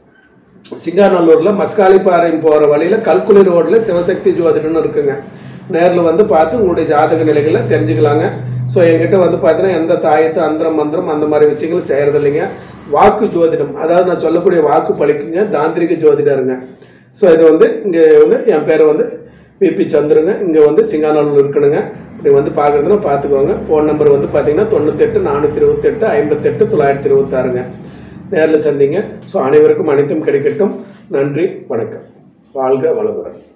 சிங்காநல்லூரில் மஸ்காலிப்பாறையும் போகிற வழியில் கல்குளி ரோட்டில் சிவசக்தி ஜோதிடம்னு இருக்குங்க நேரில் வந்து பார்த்து உங்களுடைய ஜாதக நிலைகளை தெரிஞ்சுக்கலாங்க ஸோ என்கிட்ட வந்து பார்த்தீங்கன்னா எந்த தாயத்து அந்தரம் மந்திரம் அந்த மாதிரி விஷயங்கள் செய்கிறது இல்லைங்க வாக்கு ஜோதிடம் அதாவது நான் சொல்லக்கூடிய வாக்கு பழிக்குங்க தாந்திரிக ஜோதிடருங்க ஸோ இது வந்து இங்கே வந்து என் பேர் வந்து பிபி சந்துருங்க இங்கே வந்து சிங்காநல்லூர் இருக்கணுங்க இப்படி வந்து பார்க்குறதுனா பார்த்துக்கோங்க ஃபோன் நம்பர் வந்து பார்த்தீங்கன்னா தொண்ணூத்தெட்டு நானூற்றி இருபத்தெட்டு ஐம்பத்தெட்டு தொள்ளாயிரத்தி இருபத்தாறுங்க நேரில் சந்திங்க ஸோ அனைவருக்கும் அனைத்தும் கிடைக்கட்டும் நன்றி வணக்கம் வாழ்க வளமுடன்